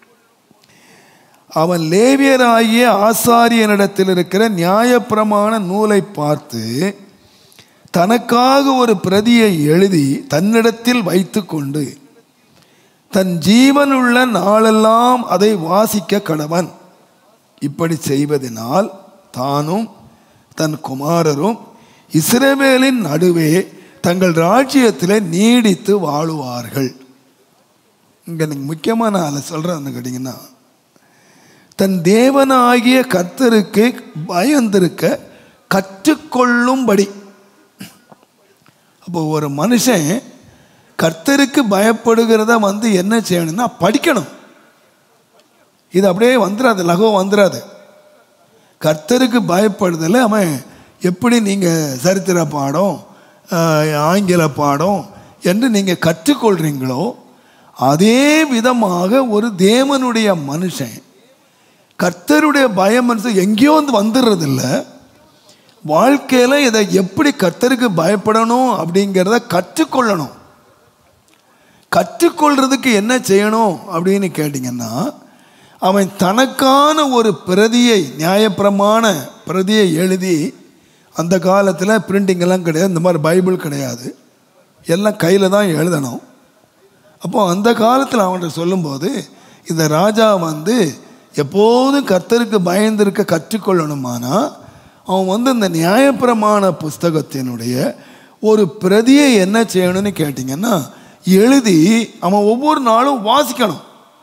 அவன் லேவியராகிய ஆசாரியனிடத்தில் இருக்கிற நியாயப்பிரமாண நூலை பார்த்து தனக்காக ஒரு பிரதியை எழுதி தன்னிடத்தில் வைத்துக்கொண்டு தன் ஜீவனுள்ள நாளெல்லாம் அதை வாசிக்க கடவன் இப்படி செய்வதனால் தானும் தன் குமாரரும் இஸ்ரவேலின் நடுவே தங்கள் ராஜ்யத்தில் நீடித்து வாழுவார்கள் இங்கே நீங்கள் முக்கியமாக நான் அதில் சொல்கிறேன்னு கேட்டிங்கன்னா தன் தேவனாகிய கர்த்தருக்கு பயந்திருக்க கற்றுக்கொள்ளும்படி அப்போ ஒரு மனுஷன் கர்த்தருக்கு பயப்படுகிறத வந்து என்ன செய்யணும்னா படிக்கணும் இது அப்படியே வந்துடாது லகம் வந்துடாது கர்த்தருக்கு பயப்படுதல அவன் எப்படி நீங்கள் சரித்திர பாடம் ஆஹ், ஆங்கில பாடம் என்று நீங்கள் கற்றுக்கொள்கிறீங்களோ அதே விதமாக ஒரு தேவனுடைய மனுஷன் கர்த்தருடைய பயம் மனுஷன் எங்கேயோ வந்து வந்துடுறதில்ல வாழ்க்கையில் இதை எப்படி கர்த்தருக்கு பயப்படணும் அப்படிங்கிறத கற்றுக்கொள்ளணும் கற்றுக்கொள்றதுக்கு என்ன செய்யணும் அப்படின்னு கேட்டிங்கன்னா அவன் தனக்கான ஒரு பிரதியை நியாயப்பிரமாண பிரதியை எழுதி அந்த காலத்தில் பிரிண்டிங் எல்லாம் கிடையாது இந்த மாதிரி பைபிள் கிடையாது எல்லாம் கையில் தான் எழுதணும் அப்போ அந்த காலத்தில் அவன்கிட்ட சொல்லும்போது இந்த ராஜா வந்து எப்போதும் கர்த்தருக்கு பயந்திருக்க கற்றுக்கொள்ளணுமானா அவன் வந்து இந்த நியாயப்பிரமாண புஸ்தகத்தினுடைய ஒரு பிரதியை என்ன செய்யணும்னு கேட்டிங்கன்னா எழுதி அவன் ஒவ்வொரு நாளும் வாசிக்கணும்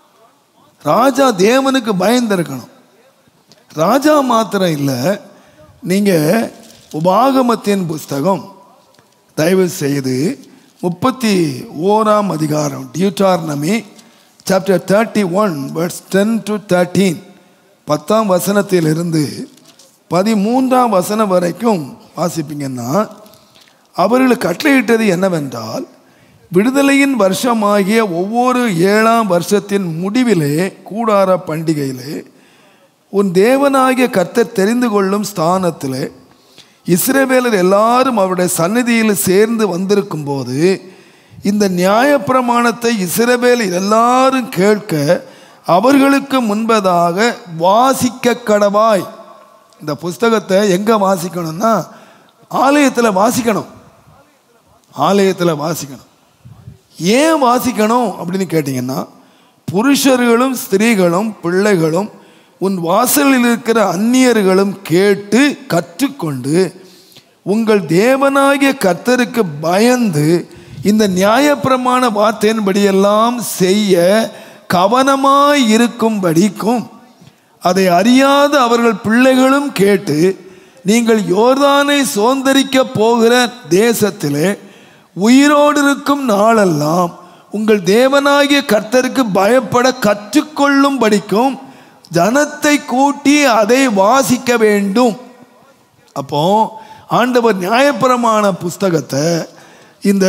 ராஜா தேவனுக்கு பயந்திருக்கணும் ராஜா மாத்திரம் இல்லை நீங்கள் உபாகமத்தின் புஸ்தகம் தயவு செய்து முப்பத்தி ஓராம் அதிகாரம் Deuteronomy chapter thirty one words ten to thirteen பத்தாம் வசனத்திலிருந்து பதிமூன்றாம் வசனம் வரைக்கும் வாசிப்பீங்கன்னா அவர்களுக்கு கட்டளையிட்டது என்னவென்றால் விடுதலையின் வருஷமாகிய ஒவ்வொரு ஏழாம் வருஷத்தின் முடிவிலே கூடார பண்டிகையிலே உன் தேவனாகிய கர்த்தர் தெரிந்து கொள்ளும் ஸ்தானத்திலே இஸ்ரவேலர் எல்லாரும் அவருடைய சந்நிதியில் சேர்ந்து வந்திருக்கும் போது இந்த நியாயப்பிரமாணத்தை இஸ்ரவேல் எல்லாரும் கேட்க அவர்களுக்கு முன்பதாக வாசிக்க கடவாய் இந்த புஸ்தகத்தை எங்கே வாசிக்கணும்னா ஆலயத்தில் வாசிக்கணும் ஆலயத்தில் வாசிக்கணும் ஏன் வாசிக்கணும் அப்படின்னு கேட்டிங்கன்னா புருஷர்களும் ஸ்திரீகளும் பிள்ளைகளும் உன் வாசலில் இருக்கிற அந்நியர்களும் கேட்டு கற்றுக்கொண்டு உங்கள் தேவனாகிய கர்த்தருக்கு பயந்து இந்த நியாயப்பிரமாண வார்த்தையின்படியெல்லாம் செய்ய கவனமாய் இருக்கும்படிக்கும் அதை அறியாத அவர்கள் பிள்ளைகளும் கேட்டு நீங்கள் யோர்தானை சுதந்திரிக்க போகிற தேசத்திலே உயிரோடு இருக்கும் நாளெல்லாம் உங்கள் தேவனாகிய கர்த்தருக்கு பயப்பட கற்றுக்கொள்ளும் படிக்கும் ஜனத்தை கூட்டி அதை வாசிக்க வேண்டும் அப்போ ஆண்டவர் நியாயப்பிரமாண புஸ்தகத்தை இந்த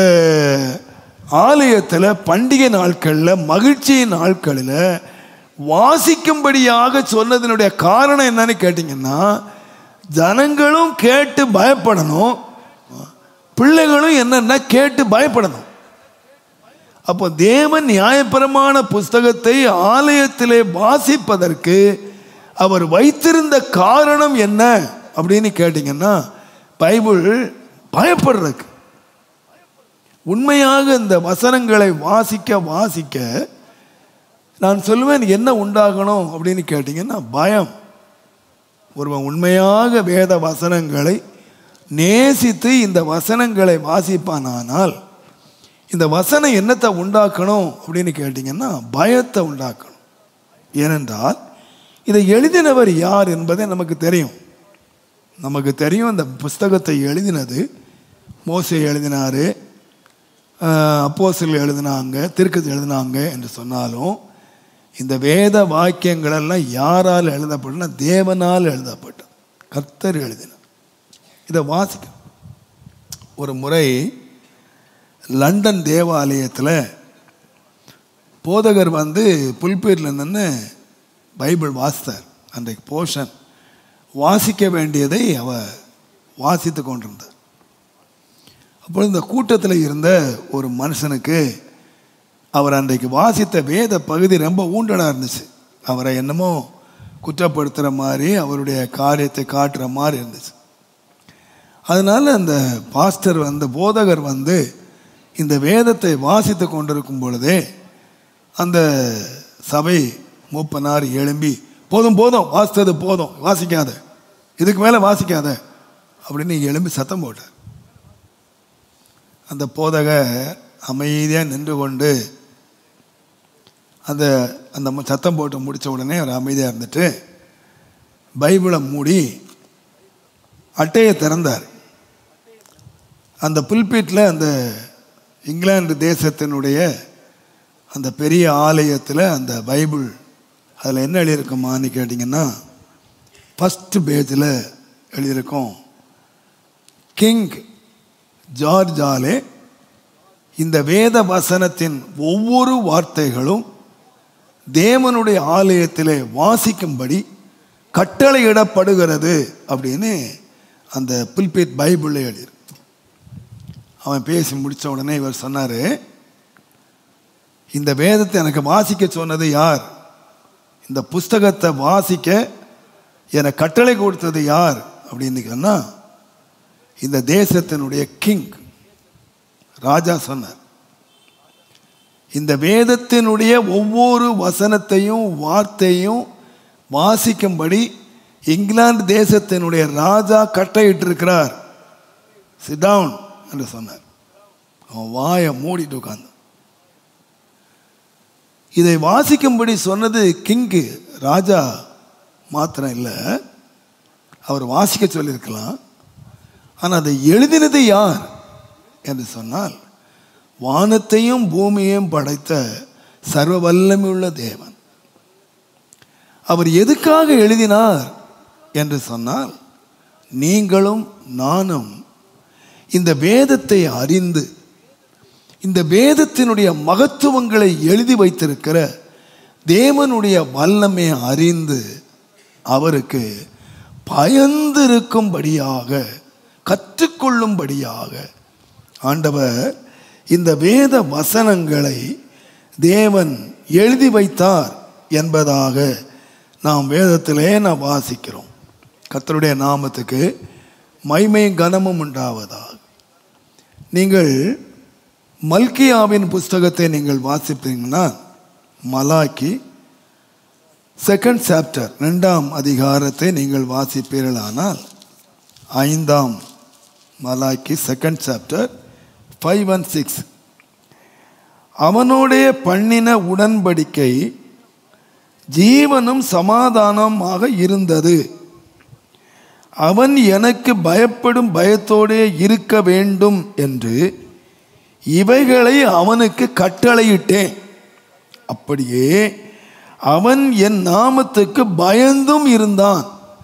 ஆலயத்தில் பண்டிகை நாட்களில் மகிழ்ச்சி நாட்களில் வாசிக்கும்படியாக சொன்னதனுடைய காரணம் என்னன்னு கேட்டிங்கன்னா ஜனங்களும் கேட்டு பயப்படணும் பிள்ளைகளும் என்னென்னா கேட்டு பயப்படணும் அப்போ தேவன் நியாயப்பிரமாண புஸ்தகத்தை ஆலயத்திலே வாசிப்பதற்கு அவர் வைத்திருந்த காரணம் என்ன அப்படின்னு கேட்டிங்கன்னா பைபிள் பயப்படுறதுக்கு உண்மையாக இந்த வசனங்களை வாசிக்க வாசிக்க நான் சொல்லுவேன் என்ன உண்டாகணும் அப்படின்னு கேட்டிங்கன்னா பயம் ஒருவன் உண்மையாக வேத வசனங்களை நேசித்து இந்த வசனங்களை வாசிப்பானானால் இந்த வசனம் என்னத்தை உண்டாக்கணும் அப்படின்னு கேட்டிங்கன்னா பயத்தை உண்டாக்கணும் ஏனென்றால் இதை எழுதினவர் யார் என்பதை நமக்கு தெரியும் நமக்கு தெரியும் இந்த புஸ்தகத்தை எழுதினது மோசை எழுதினார் அப்போசில் எழுதினாங்க திருக்கதி எழுதினாங்க என்று சொன்னாலும் இந்த வேத வாக்கியங்களெல்லாம் யாரால் எழுதப்பட்டன தேவனால் எழுதப்பட்டது கர்த்தர் எழுதினார் இதை வாசிக்க ஒரு முறை லண்டன் தேவாலயத்தில் போதகர் வந்து புல்பீரில் நின்று பைபிள் வாசித்தார் அன்றைக்கு போஷன் வாசிக்க வேண்டியதை அவ வாசித்து கொண்டிருந்தார் அப்பொழுது இந்த கூட்டத்தில் இருந்த ஒரு மனுஷனுக்கு அவர் அன்றைக்கு வாசித்த வேத பகுதி ரொம்ப ஊண்டடாக இருந்துச்சு அவரை என்னமோ குற்றப்படுத்துகிற மாதிரி அவருடைய காரியத்தை காட்டுற மாதிரி இருந்துச்சு அதனால் அந்த பாஸ்டர் வந்து போதகர் வந்து இந்த வேதத்தை வாசித்து கொண்டிருக்கும் பொழுதே அந்த சபை மூப்பனார் எழும்பி போதும் போதும் வாசித்தது போதும் வாசிக்காத இதுக்கு மேலே வாசிக்காத அப்படின்னு எழும்பி சத்தம் போட்டார் அந்த போதகர் அமைதியாக நின்று கொண்டு அந்த அந்த மு- சத்தம் போட்டு முடித்த உடனே அவர் அமைதியாக இருந்துட்டு பைபிளை மூடி அட்டையை திறந்தார் அந்த புல்பீட்டில் அந்த இங்கிலாந்து தேசத்தினுடைய அந்த பெரிய ஆலயத்தில் அந்த பைபிள் அதில் என்ன எழுதியிருக்குமான்னு கேட்டிங்கன்னா ஃபஸ்ட்டு பேஜில் எழுதியிருக்கோம் கிங் ஜார்ஜாலே இந்த வேத வசனத்தின் ஒவ்வொரு வார்த்தைகளும் தேவனுடைய ஆலயத்திலே வாசிக்கும்படி கட்டளையிடப்படுகிறது அப்படின்னு அந்த புல்பேட் பைபிளில் எழுதியிருக்கு அவன் பேசி முடித்த உடனே இவர் சொன்னார் இந்த வேதத்தை எனக்கு வாசிக்க சொன்னது யார் இந்த புஸ்தகத்தை வாசிக்க எனக்கு கட்டளை கொடுத்தது யார் அப்படின்னு சொன்னா இந்த தேசத்தினுடைய கிங் ராஜா சொன்னார் இந்த வேதத்தினுடைய ஒவ்வொரு வசனத்தையும் வார்த்தையும் வாசிக்கும்படி இங்கிலாந்து தேசத்தினுடைய ராஜா கட்டளையிட்டிருக்கிறார் சிடவுன் என்று சொன்னார் அவன் வாயை மூடிட்டு உட்கார்ந்து இதை வாசிக்கும்படி சொன்னது கிங்கு ராஜா மாத்திரம் இல்லை அவர் வாசிக்க சொல்லியிருக்கலாம் ஆனால் அதை எழுதினது யார் என்று சொன்னால் வானத்தையும் பூமியையும் படைத்த சர்வ வல்லமையுள்ள தேவன் அவர் எதுக்காக எழுதினார் என்று சொன்னால் நீங்களும் நானும் இந்த வேதத்தை அறிந்து இந்த வேதத்தினுடைய மகத்துவங்களை எழுதி வைத்திருக்கிற தேவனுடைய வல்லமை அறிந்து அவருக்கு பயந்திருக்கும்படியாக கற்றுக்கொள்ளும்படியாக ஆண்டவர் இந்த வேத வசனங்களை தேவன் எழுதி வைத்தார் என்பதாக நாம் வேதத்திலே நாம் வாசிக்கிறோம் கர்த்தருடைய நாமத்துக்கு மைமையும் கனமும் உண்டாவதாக நீங்கள் மல்கியாவின் புஸ்தகத்தை நீங்கள் வாசிப்பீங்கன்னா மலாக்கி செகண்ட் சாப்டர் ரெண்டாம் அதிகாரத்தை நீங்கள் வாசிப்பீர்களானால் ஐந்தாம் Malachi second chapter five and six அவனோடைய பண்ணின உடன்படிக்கை ஜீவனும் சமாதானமாக இருந்தது அவன் எனக்கு பயப்படும் பயத்தோடே இருக்க வேண்டும் என்று இவைகளை அவனுக்கு கட்டளையிட்டேன் அப்படியே அவன் என் நாமத்துக்கு பயந்தும் இருந்தான்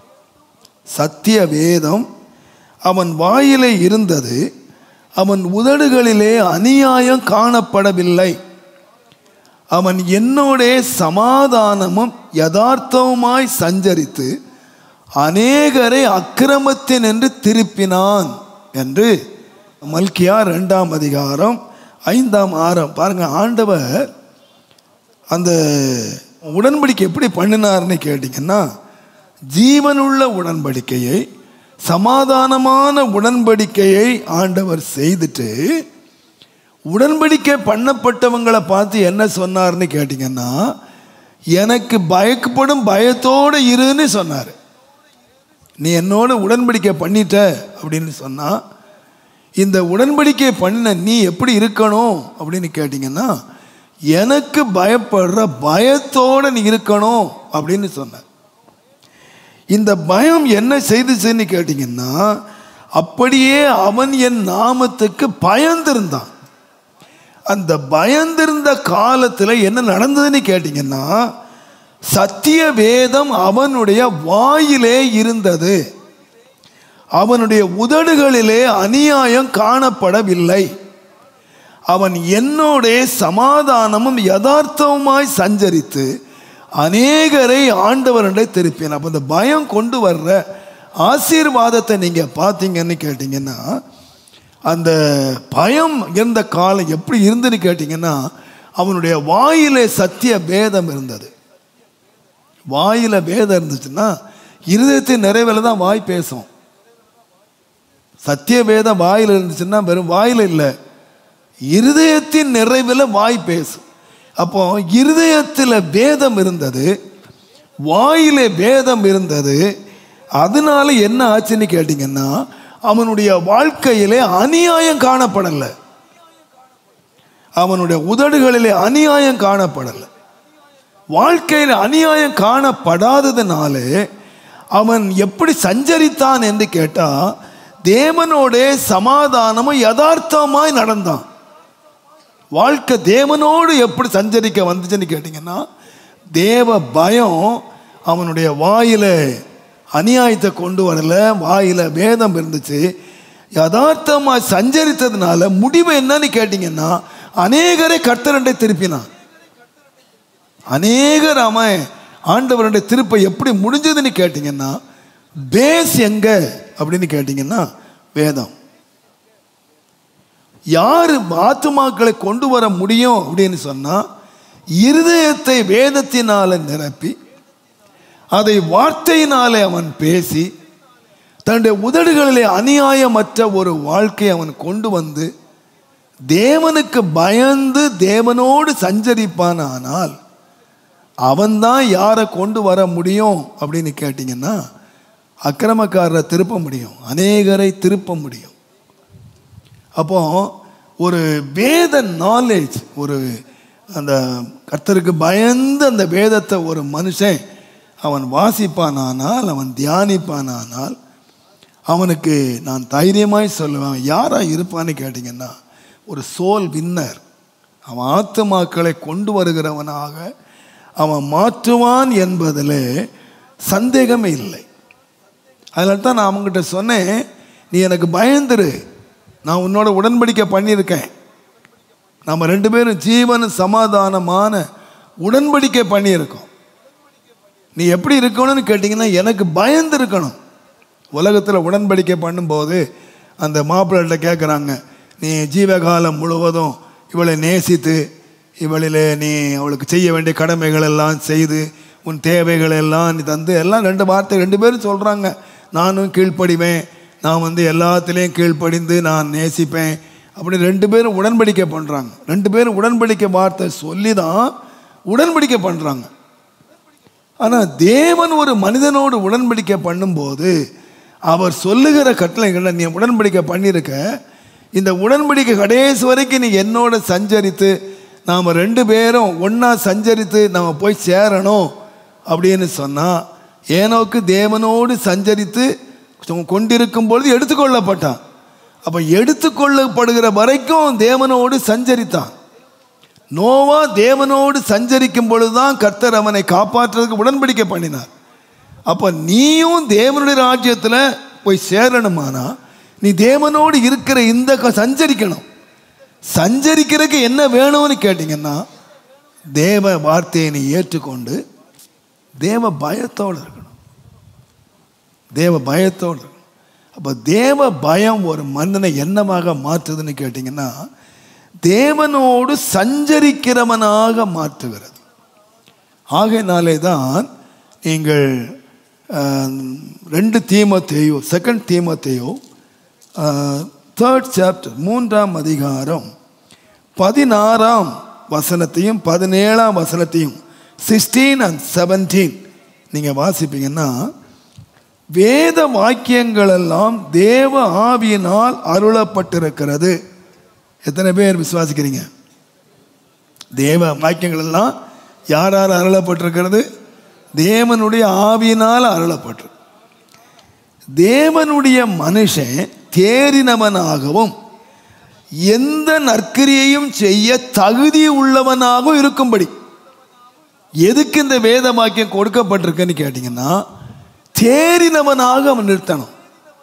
சத்திய வேதம் அவன் வாயிலே இருந்தது அவன் உதடுகளிலே அநியாயம் காணப்படவில்லை அவன் என்னோடே சமாதானமும் யதார்த்தவுமாய் சஞ்சரித்து அநேகரை அக்கிரமத்தின் என்று திருப்பினான் என்று மல்கியா ரெண்டாம் அதிகாரம் ஐந்தாம் ஆறாம் பாருங்க ஆண்டவர் அந்த உடன்படிக்கை எப்படி பண்ணினார்னு கேட்டிங்கன்னா ஜீவனுள்ள உடன்படிக்கையை சமாதானமான உடன்படிக்கையை ஆண்டவர் செய்துட்டு உடன்படிக்கை பண்ணப்பட்டவங்களை பார்த்து என்ன சொன்னார்னு கேட்டிங்கன்னா எனக்கு பயக்கப்படும் பயத்தோடு இருன்னு சொன்னார் நீ என்னோட உடன்படிக்கை பண்ணிட்ட அப்படின்னு சொன்னா இந்த உடன்படிக்கை பண்ணின நீ எப்படி இருக்கணும் அப்படின்னு கேட்டிங்கன்னா எனக்கு பயப்படுற பயத்தோடு நீ இருக்கணும் அப்படின்னு சொன்ன இந்த பயம் என்ன செய்துச்சுன்னு கேட்டிங்கன்னா அப்படியே அவன் என் நாமத்துக்கு பயந்திருந்தான் அந்த பயந்திருந்த காலத்தில் என்ன நடந்ததுன்னு கேட்டிங்கன்னா சத்திய வேதம் அவனுடைய வாயிலே இருந்தது அவனுடைய உதடுகளிலே அநியாயம் காணப்படவில்லை அவன் என்னோடே சமாதானமும் யதார்த்தவுமாய் சஞ்சரித்து அநேகரை ஆண்டவருடைய திருப்பினான் அப்போ இந்த பயம் கொண்டு வர்ற ஆசீர்வாதத்தை நீங்கள் பார்த்தீங்கன்னு கேட்டிங்கன்னா அந்த பயம் இருந்த காலம் எப்படி இருந்துன்னு கேட்டிங்கன்னா அவனுடைய வாயிலே சத்திய வேதம் இருந்தது வாயில வேதம் இருந்துச்சுன்னா இருதயத்தின் நிறைவில் தான் வாய் பேசும் சத்திய வேதம் வாயில் இருந்துச்சுன்னா வெறும் வாயில் இல்லை இருதயத்தின் நிறைவில் வாய் பேசும் அப்போ இருதயத்தில் வேதம் இருந்தது வாயிலே வேதம் இருந்தது அதனால என்ன ஆச்சுன்னு கேட்டிங்கன்னா அவனுடைய வாழ்க்கையிலே அநியாயம் காணப்படலை அவனுடைய உதடுகளிலே அநியாயம் காணப்படலை வாழ்க்கையில் அநியாயம் காணப்படாததுனாலே அவன் எப்படி சஞ்சரித்தான் என்று கேட்டால் தேவனோட சமாதானமும் யதார்த்தமாய் நடந்தான் வாழ்க்கை தேவனோடு எப்படி சஞ்சரிக்க வந்துச்சுன்னு கேட்டிங்கன்னா தேவ பயம் அவனுடைய வாயில அநியாயத்தை கொண்டு வரல வாயில வேதம் இருந்துச்சு யதார்த்தமாக சஞ்சரித்ததுனால முடிவு என்னன்னு கேட்டிங்கன்னா அநேகரை கர்த்தரண்டை திருப்பினான் அநேகர் அவன் ஆண்டவருடைய திருப்பை எப்படி முடிஞ்சதுன்னு கேட்டிங்கன்னா பேஸ் எங்க அப்படின்னு கேட்டிங்கன்னா வேதம் யார் ஆத்துமாக்களை கொண்டு வர முடியும் அப்படின்னு சொன்னால் இருதயத்தை வேதத்தினால நிரப்பி அதை வார்த்தையினாலே அவன் பேசி தன்னுடைய உதடுகளிலே அநியாயமற்ற ஒரு வாழ்க்கை அவன் கொண்டு வந்து தேவனுக்கு பயந்து தேவனோடு சஞ்சரிப்பானால் அவன்தான் யாரை கொண்டு வர முடியும் அப்படின்னு கேட்டிங்கன்னா அக்கிரமக்காரரை திருப்ப முடியும் அநேகரை திருப்ப முடியும் அப்போ ஒரு வேத நாலேஜ் ஒரு அந்த கர்த்தருக்கு பயந்து அந்த வேதத்தை ஒரு மனுஷன் அவன் வாசிப்பானானால் அவன் தியானிப்பானானால் அவனுக்கு நான் தைரியமாய் சொல்லுவேன் யாராக இருப்பான்னு கேட்டிங்கன்னா ஒரு சோல் வின்னர் அவன் ஆத்துமாக்களை கொண்டு வருகிறவனாக அவன் மாற்றுவான் என்பதில் சந்தேகமே இல்லை அதனால தான் நான் அவங்ககிட்ட சொன்னேன் நீ எனக்கு பயந்துரு நான் உன்னோட உடன்படிக்கை பண்ணியிருக்கேன் நம்ம ரெண்டு பேரும் ஜீவன சமாதானமான உடன்படிக்கை பண்ணியிருக்கோம் நீ எப்படி இருக்கணும்னு கேட்டிங்கன்னா எனக்கு பயந்து இருக்கணும் உலகத்தில் உடன்படிக்கை பண்ணும்போது அந்த மாப்பிள்ளைகிட்ட கேட்குறாங்க நீ ஜீவகாலம் முழுவதும் இவளை நேசித்து இவளில் நீ அவளுக்கு செய்ய வேண்டிய கடமைகள் எல்லாம் செய்து உன் தேவைகள் எல்லாம் நீ தந்து எல்லாம் ரெண்டு வார்த்தை ரெண்டு பேரும் சொல்கிறாங்க நானும் கீழ்ப்படிவேன் நான் வந்து எல்லாத்துலேயும் கீழ்ப்படிந்து நான் நேசிப்பேன் அப்படி ரெண்டு பேரும் உடன்படிக்கை பண்ணுறாங்க ரெண்டு பேரும் உடன்படிக்கை வார்த்தை சொல்லி தான் உடன்படிக்கை பண்ணுறாங்க ஆனால் தேவன் ஒரு மனிதனோடு உடன்படிக்கை பண்ணும்போது அவர் சொல்லுகிற கட்டளைகளை நீ உடன்படிக்கை பண்ணியிருக்க இந்த உடன்படிக்கை கடைசி வரைக்கும் நீ என்னோட சஞ்சரித்து நாம் ரெண்டு பேரும் ஒன்றா சஞ்சரித்து நாம் போய் சேரணும் அப்படின்னு சொன்னால் ஏனோக்கு தேவனோடு சஞ்சரித்து கொண்டிருக்கும் பொழுது எடுத்துக்கொள்ளப்பட்டான் அப்போ எடுத்துக்கொள்ளப்படுகிற வரைக்கும் தேவனோடு சஞ்சரித்தான் நோவா தேவனோடு சஞ்சரிக்கும் பொழுதுதான் கர்த்தர் அவனை காப்பாற்றுறதுக்கு உடன்படிக்கை பண்ணினார் அப்போ நீயும் தேவனுடைய ராஜ்யத்தில் போய் சேரணுமானா நீ தேவனோடு இருக்கிற இந்த க- சஞ்சரிக்கணும் சஞ்சரிக்கிறதுக்கு என்ன வேணும்னு கேட்டிங்கன்னா தேவ வார்த்தையை நீ ஏற்றுக்கொண்டு தேவ பயத்தோடு இருக்கணும் தேவ பயத்தோடு இருக்கணும் அப்போ தேவ பயம் ஒரு மனிதனை என்னமாக மாற்றுதுன்னு கேட்டிங்கன்னா தேவனோடு சஞ்சரிக்கிறவனாக மாற்றுகிறது ஆகையினாலே தான் நீங்கள் அஹ், ரெண்டு தீமத்தேயோ செகண்ட் தீமத்தேயோ தேர்ட் சாப்டர் மூன்றாம் அதிகாரம் பதினாறாம் வசனத்தையும் பதினேழாம் வசனத்தையும் சிக்ஸ்டீன் அண்ட் செவன்டீன் நீங்கள் வாசிப்பீங்கன்னா வேத வாக்கியங்கள் எல்லாம் தேவ ஆவியினால் அருளப்பட்டிருக்கிறது எத்தனை பேர் விசுவாசிக்கிறீங்க தேவ வாக்கியங்கள் எல்லாம் யார் யார் அருளப்பட்டிருக்கிறது தேவனுடைய ஆவியினால் அருளப்பட்டிருக்கு தேவனுடைய மனுஷன் தேறினவனாகவும் எந்த நற்கிரியையும் செய்ய தகுதி உள்ளவனாகவும் இருக்கும்படி எதுக்கு இந்த வேத வாக்கியம் கொடுக்கப்பட்டிருக்குன்னு கேட்டிங்கன்னா தேறினவனாக அவன் நிறுத்தணும்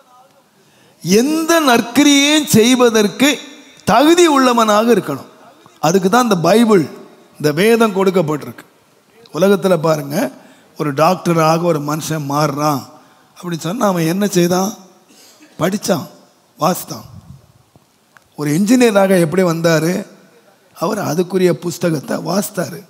எந்த நற்கிரியையும் செய்வதற்கு தகுதி உள்ளவனாக இருக்கணும் அதுக்கு தான் இந்த பைபிள் இந்த வேதம் கொடுக்கப்பட்டிருக்கு உலகத்தில் பாருங்க ஒரு டாக்டராக ஒரு மனுஷன் மாறுறான் அப்படின்னு சொன்னால் அவன் என்ன செய்தான் படித்தான் வாசித்தான் ஒரு இன்ஜினியராக எப்படி வந்தார் அவர் அதுக்குரிய புஸ்தகத்தை வாசித்தார்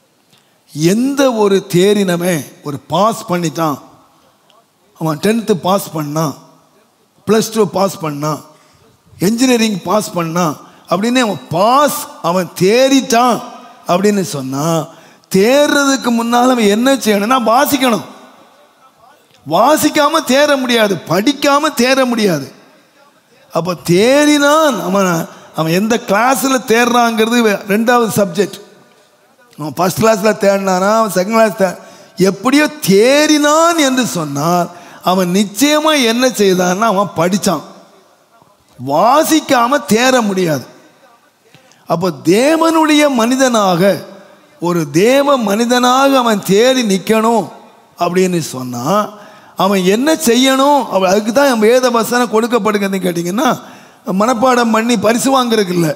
எந்த ஒரு தேறினமே ஒரு பாஸ் பண்ணிட்டான் அவன் டென்த்து பாஸ் பண்ணான் ப்ளஸ் டூ பாஸ் பண்ணான் என்ஜினியரிங் பாஸ் பண்ணான் அப்படின்னு அவன் பாஸ் அவன் தேறிட்டான் அப்படின்னு சொன்னான் தேர்றதுக்கு முன்னால் அவன் என்ன செய்யணும்னா வாசிக்கணும் வாசிக்காம தேற முடியாது படிக்காம தேற முடியாது அப்போ தேறினான் அவன் அவன் எந்த கிளாஸில் தேடுறாங்கிறது ரெண்டாவது சப்ஜெக்ட் அவன் ஃபஸ்ட் கிளாஸில் தேடினானா அவன் செகண்ட் கிளாஸ் தே எப்படியோ தேறினான் என்று சொன்னால் அவன் நிச்சயமாக என்ன செய்தான்னா அவன் படித்தான் வாசிக்காம தேற முடியாது அப்போ தேவனுடைய மனிதனாக ஒரு தேவ மனிதனாக அவன் தேடி நிற்கணும் அப்படின்னு சொன்னால் அவன் என்ன செய்யணும் அவ- அதுக்கு தான் என் வேத வசனம் கொடுக்கப்படுகிறதுன்னு கேட்டிங்கன்னா மனப்பாடம் பண்ணி பரிசு வாங்குறதுக்கு இல்லை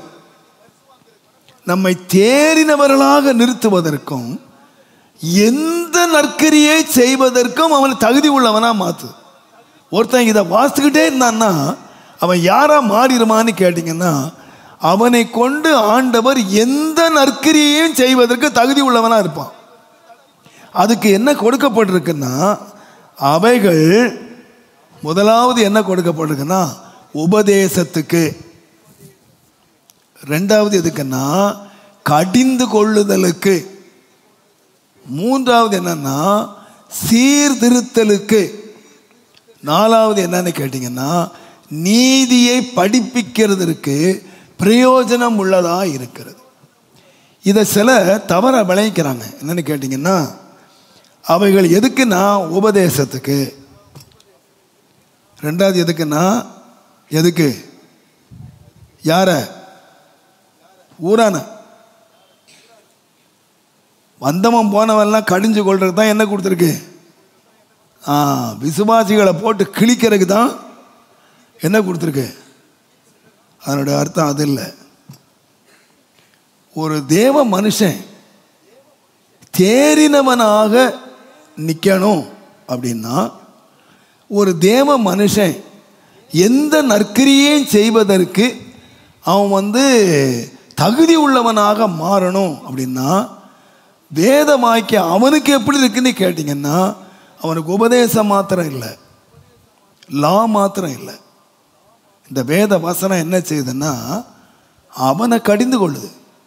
நம்மை தேறினவர்களாக நிறுத்துவதற்கும் எந்த நற்கரியை செய்வதற்கும் அவனை தகுதி உள்ளவனா மாத்து ஒருத்தன் இதை வாசிச்சுக்கிட்டே இருந்தான்னா அவன் யாரா மாறிடுமான்னு கேட்டிங்கன்னா அவனை கொண்டு ஆண்டவர் எந்த நற்கிரியையும் செய்வதற்கு தகுதி உள்ளவனா இருப்பான் அதுக்கு என்ன கொடுக்கப்பட்டிருக்குன்னா அவைகள் முதலாவது என்ன கொடுக்கப்பட்டிருக்குன்னா உபதேசத்துக்கு ரெண்டாவது எதுக்குன்னா கடிந்து கொள்ளுதலுக்கு மூன்றாவது என்னன்னா சீர்திருத்தலுக்கு நாலாவது என்னன்னு கேட்டிங்கன்னா நீதியை படிப்பிக்கிறதற்கு பிரயோஜனம் உள்ளதா இருக்கிறது இதை சில தவற விளைவிக்கிறாங்க என்னன்னு கேட்டிங்கன்னா அவைகள் எதுக்குன்னா உபதேசத்துக்கு ரெண்டாவது எதுக்குன்னா எதுக்கு யார ஊரான வந்தவன் போனவெல்லாம் கடிஞ்சு கொள்றதுக்கு தான் என்ன கொடுத்துருக்கு ஆ விசுவாசிகளை போட்டு கிழிக்கிறதுக்கு தான் என்ன கொடுத்துருக்கு அதனுடைய அர்த்தம் அது இல்லை ஒரு தேவ மனுஷன் தேறினவனாக நிற்கணும் அப்படின்னா ஒரு தேவ மனுஷன் எந்த நற்கிரியையும் செய்வதற்கு அவன் வந்து தகுதி உள்ளவனாக மாறணும் அப்படின்னா வேதமாக்கி அவனுக்கு எப்படி இருக்குன்னு கேட்டிங்கன்னா அவனுக்கு உபதேசம் மாத்திரம் இல்லை லா மாத்திரம் இல்லை இந்த வேத வசனம் என்ன செய்யுதுன்னா அவனை கடிந்து கொள்ளுது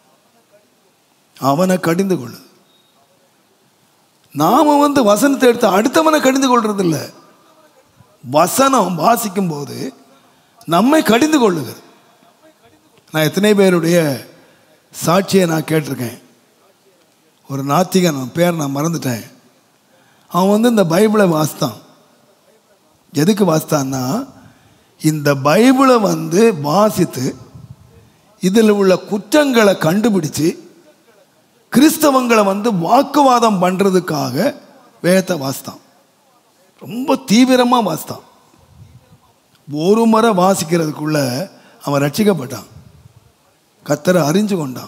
அவனை கடிந்து கொள்ளுது நாம வந்து வசனத்தை எடுத்து அடுத்தவனை கடிந்து கொள்றது இல்லை வசனம் வாசிக்கும் போது நம்மை கடிந்து கொள்ளுகிறது நான் எத்தனை பேருடைய சாட்சியை நான் கேட்டிருக்கேன் ஒரு நாத்திகன் அவன் பேர் நான் மறந்துட்டேன் அவன் வந்து இந்த பைபிளை வாசித்தான் எதுக்கு வாசித்தான்னா இந்த பைபிளை வந்து வாசித்து இதில் உள்ள குற்றங்களை கண்டுபிடிச்சு கிறிஸ்தவங்களை வந்து வாக்குவாதம் பண்ணுறதுக்காக வேதத்தை வாசித்தான் ரொம்ப தீவிரமாக வாசித்தான் ஒரு முறை வாசிக்கிறதுக்குள்ள அவன் ரட்சிக்கப்பட்டான் கத்தரை அறிஞ்சு கொண்டான்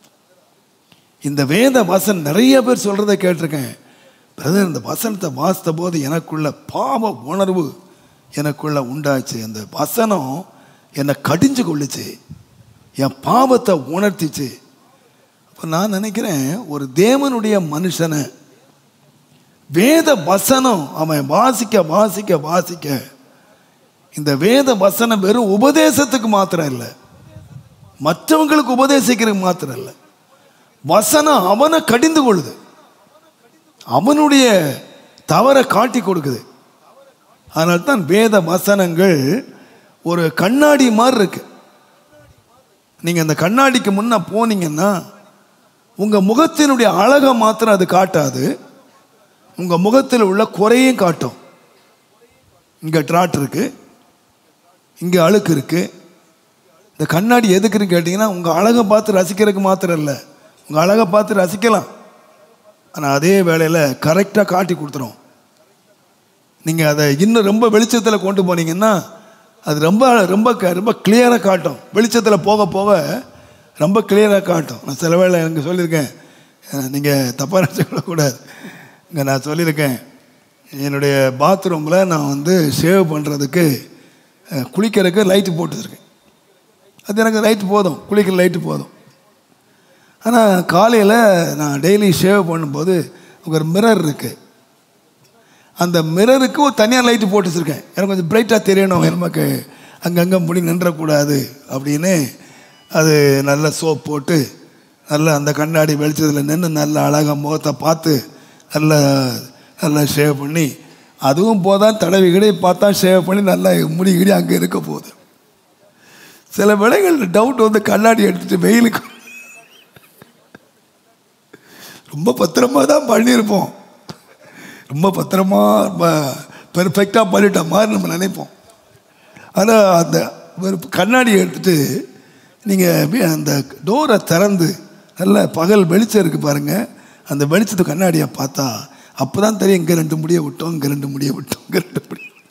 இந்த வேத வசன் நிறைய பேர் சொல்கிறத கேட்டிருக்கேன் பிரதர் இந்த வசனத்தை வாசித்த போது எனக்குள்ள பாவ உணர்வு எனக்குள்ள உண்டாச்சு அந்த வசனம் என்னை கடிஞ்சு கொள்ளுச்சு என் பாவத்தை உணர்த்திச்சு அப்போ நான் நினைக்கிறேன் ஒரு தேவனுடைய மனுஷனை வேத வசனம் அவன் வாசிக்க வாசிக்க வாசிக்க இந்த வேத வசனம் வெறும் உபதேசத்துக்கு மாத்திரம் இல்லை மற்றவங்களுக்கு உபதேசிக்கிறதுக்கு மாத்திரம் இல்லை வசனம் அவனை கடிந்து கொள்ளுது அவனுடைய தவறை காட்டி கொடுக்குது அதனால தான் வேத வசனங்கள் ஒரு கண்ணாடி மாதிரி இருக்கு நீங்கள் அந்த கண்ணாடிக்கு முன்ன போனீங்கன்னா உங்கள் முகத்தினுடைய அழகை மாத்திரம் அது காட்டாது உங்கள் முகத்தில் உள்ள குறையும் காட்டும் இங்கே ட்ராட் இருக்கு இங்கே அழுக்கு இருக்கு இந்த கண்ணாடி எதுக்குன்னு கேட்டிங்கன்னா உங்கள் அழகை பார்த்து ரசிக்கிறதுக்கு மாத்திரம் இல்லை உங்கள் அழகை பார்த்து ரசிக்கலாம் ஆனால் அதே வேளையில் கரெக்டாக காட்டி கொடுத்துரும் நீங்கள் அதை இன்னும் ரொம்ப வெளிச்சத்தில் கொண்டு போனீங்கன்னா அது ரொம்ப ரொம்ப க- ரொம்ப கிளியராக காட்டும் வெளிச்சத்தில் போக போக ரொம்ப கிளியராக காட்டும் நான் சில வேளை எனக்கு சொல்லியிருக்கேன் நீங்கள் தப்பாக நினச்சிக்கூடாது இங்கே நான் சொல்லியிருக்கேன் என்னுடைய பாத்ரூமில் நான் வந்து ஷேவ் பண்ணுறதுக்கு அஹ், குளிக்கிறதுக்கு லைட்டு போட்டுருக்கேன் அது எனக்கு லைட்டு போதும் குளிக்கிற லைட்டு போதும் ஆனால் காலையில் நான் டெய்லி ஷேவ் பண்ணும்போது ஒரு மிரர் இருக்குது அந்த மிரருக்கு ஒரு தனியாக லைட்டு போட்டு வச்சுருக்கேன் எனக்கு கொஞ்சம் பிரைட்டாக தெரியணும் நமக்கு அங்கங்கே முடி நின்றக்கூடாது அப்படின்னு அது நல்ல சோப் போட்டு நல்ல அந்த கண்ணாடி வெளிச்சத்தில் நின்று நல்ல அழகாக முகத்தை பார்த்து நல்ல நல்லா ஷேவ் பண்ணி அதுவும் போதான் தடவி கிடை பார்த்தா ஷேவ் பண்ணி நல்லா முடி கிடி அங்கே இருக்க போகுது சில வேளைகள் டவுட் வந்து கண்ணாடி எடுத்துட்டு வெயிலுக்கு ரொம்ப பத்திரமா தான் பண்ணியிருப்போம் ரொம்ப பத்திரமா ரொம்ப பெர்ஃபெக்டாக பண்ணிட்ட மாதிரி நம்ம நினைப்போம் ஆனால் அந்த ஒரு கண்ணாடி எடுத்துட்டு நீங்கள் அந்த டோரை திறந்து நல்ல பகல் வெளிச்சம் இருக்குது பாருங்கள் அந்த வெளிச்சத்து கண்ணாடியை பார்த்தா அப்போ தான் தெரியும் இங்கே ரெண்டு முடியை விட்டோம் இங்கே ரெண்டு முடியை விட்டோம் இங்கே ரெண்டு முடியை விட்டோம்.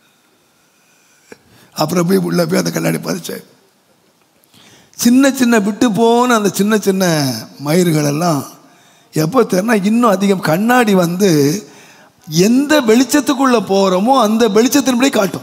அப்புறம் போய் உள்ள போய் அந்த கண்ணாடி பதிச்சேன் சின்ன சின்ன விட்டு போன அந்த சின்ன சின்ன மயிர்கள் எல்லாம் எப்போ தெரினா இன்னும் அதிகம் கண்ணாடி வந்து எந்த வெளிச்சத்துக்குள்ள போறோமோ அந்த வெளிச்சத்தின்படி காட்டும்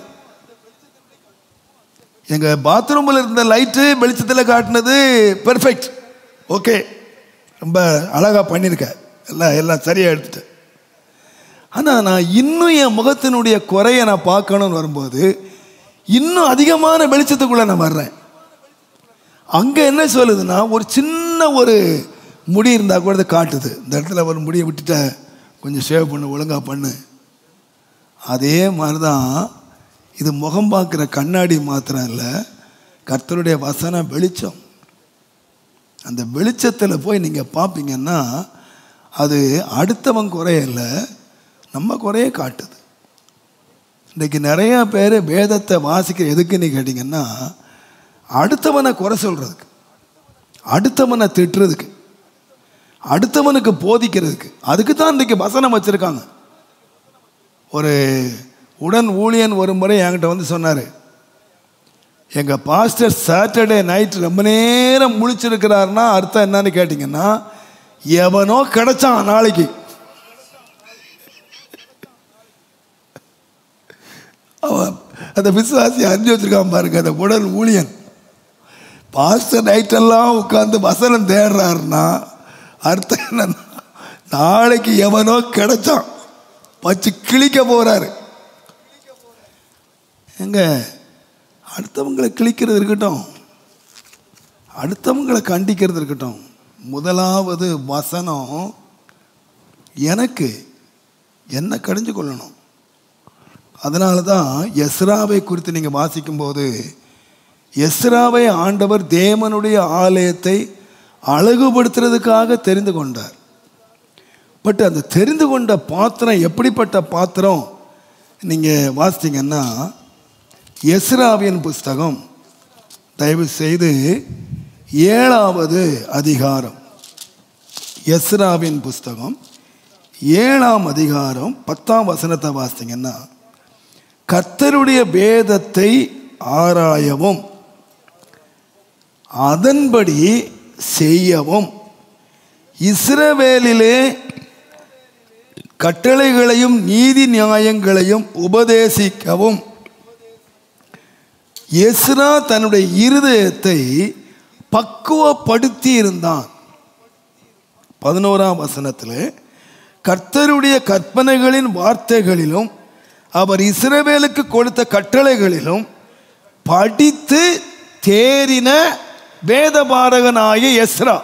எங்க பாத்ரூம்ல இருந்த லைட்டு வெளிச்சத்தில் காட்டினது பெர்ஃபெக்ட் ஓகே ரொம்ப அழகா பண்ணியிருக்க எல்லாம் எல்லாம் சரியா எடுத்துட்டேன் ஆனால் நான் இன்னும் என் முகத்தினுடைய குறைய நான் பார்க்கணும்னு வரும்போது இன்னும் அதிகமான வெளிச்சத்துக்குள்ள நான் வர்றேன் அங்கே என்ன சொல்லுதுன்னா ஒரு சின்ன ஒரு முடி இருந்தால் கூட அது காட்டுது இந்த இடத்துல ஒரு முடியை விட்டுட்ட கொஞ்சம் ஷேவ் பண்ணு ஒழுங்கா பண்ணு அதே மாதிரி தான் இது முகம் பார்க்குற கண்ணாடி மாத்திரம் இல்லை கர்த்தருடைய வசனம் வெளிச்சம் அந்த வெளிச்சத்தில் போய் நீங்கள் பார்ப்பீங்கன்னா அது அடுத்தவன் குறைய இல்லை நம்ம குறைய காட்டுது இன்றைக்கி நிறையா பேர் வேதத்தை வாசிக்கிற எதுக்குன்னு கேட்டிங்கன்னா அடுத்தவனை குறை சொல்கிறதுக்கு அடுத்தவனை திட்டுறதுக்கு அடுத்தவனுக்கு போதிக்கிறதுக்கு அதுக்கு தான் இன்றைக்கி வசனம் வச்சுருக்காங்க ஒரு உடன் ஊழியன் ஒரு முறை என்கிட்ட வந்து சொன்னார் எங்கள் பாஸ்டர் சாட்டர்டே நைட் ரொம்ப நேரம் முழிச்சிருக்கிறாருன்னா அர்த்தம் என்னன்னு கேட்டிங்கன்னா எவனோ கிடைச்சான் நாளைக்கு அவன் அந்த விசுவாசி அறிஞ்சு வச்சிருக்கான் பாருங்க அந்த உடல் ஊழியன் பாஸ்டர் நைட்டெல்லாம் உட்காந்து வசனம் தேடுறாருன்னா அர்த்தம் என்னன்னா நாளைக்கு எவனோ கிடைச்சான் வச்சு கிழிக்க போறாரு எங்க அடுத்தவங்களை கிழிக்கிறது இருக்கட்டும் அடுத்தவங்களை கண்டிக்கிறது இருக்கட்டும் முதலாவது வசனம் எனக்கு என்ன கடிஞ்சு கொள்ளணும் அதனால தான் எஸ்ராவை குறித்து நீங்கள் வாசிக்கும்போது எஸ்ராவை ஆண்டவர் தேவனுடைய ஆலயத்தை அழகுபடுத்துறதுக்காக தெரிந்து கொண்டார் பட் அந்த தெரிந்து கொண்ட பாத்திரம் எப்படிப்பட்ட பாத்திரம் நீங்கள் வாசித்தீங்கன்னா எஸ்ராவின் புஸ்தகம் தயவு செய்து ஏழாவது அதிகாரம் எஸ்ராவின் புஸ்தகம் ஏழாம் அதிகாரம் பத்தாம் வசனத்தை வாசித்தீங்கன்னா கர்த்தருடைய வேதத்தை ஆராயவும் அதன்படி செய்யவும் இஸ்ரவேலிலே கட்டளைகளையும் நீதி நியாயங்களையும் உபதேசிக்கவும் எஸ்ரா தன்னுடைய இருதயத்தை பக்குவப்படுத்தி இருந்தான் பதினோராம் வசனத்தில் கர்த்தருடைய கற்பனைகளின் வார்த்தைகளிலும் அவர் இஸ்ரவேலுக்கு கொடுத்த கட்டளைகளிலும் படித்து தேறின வேதபாரகனாய எஸ்ரா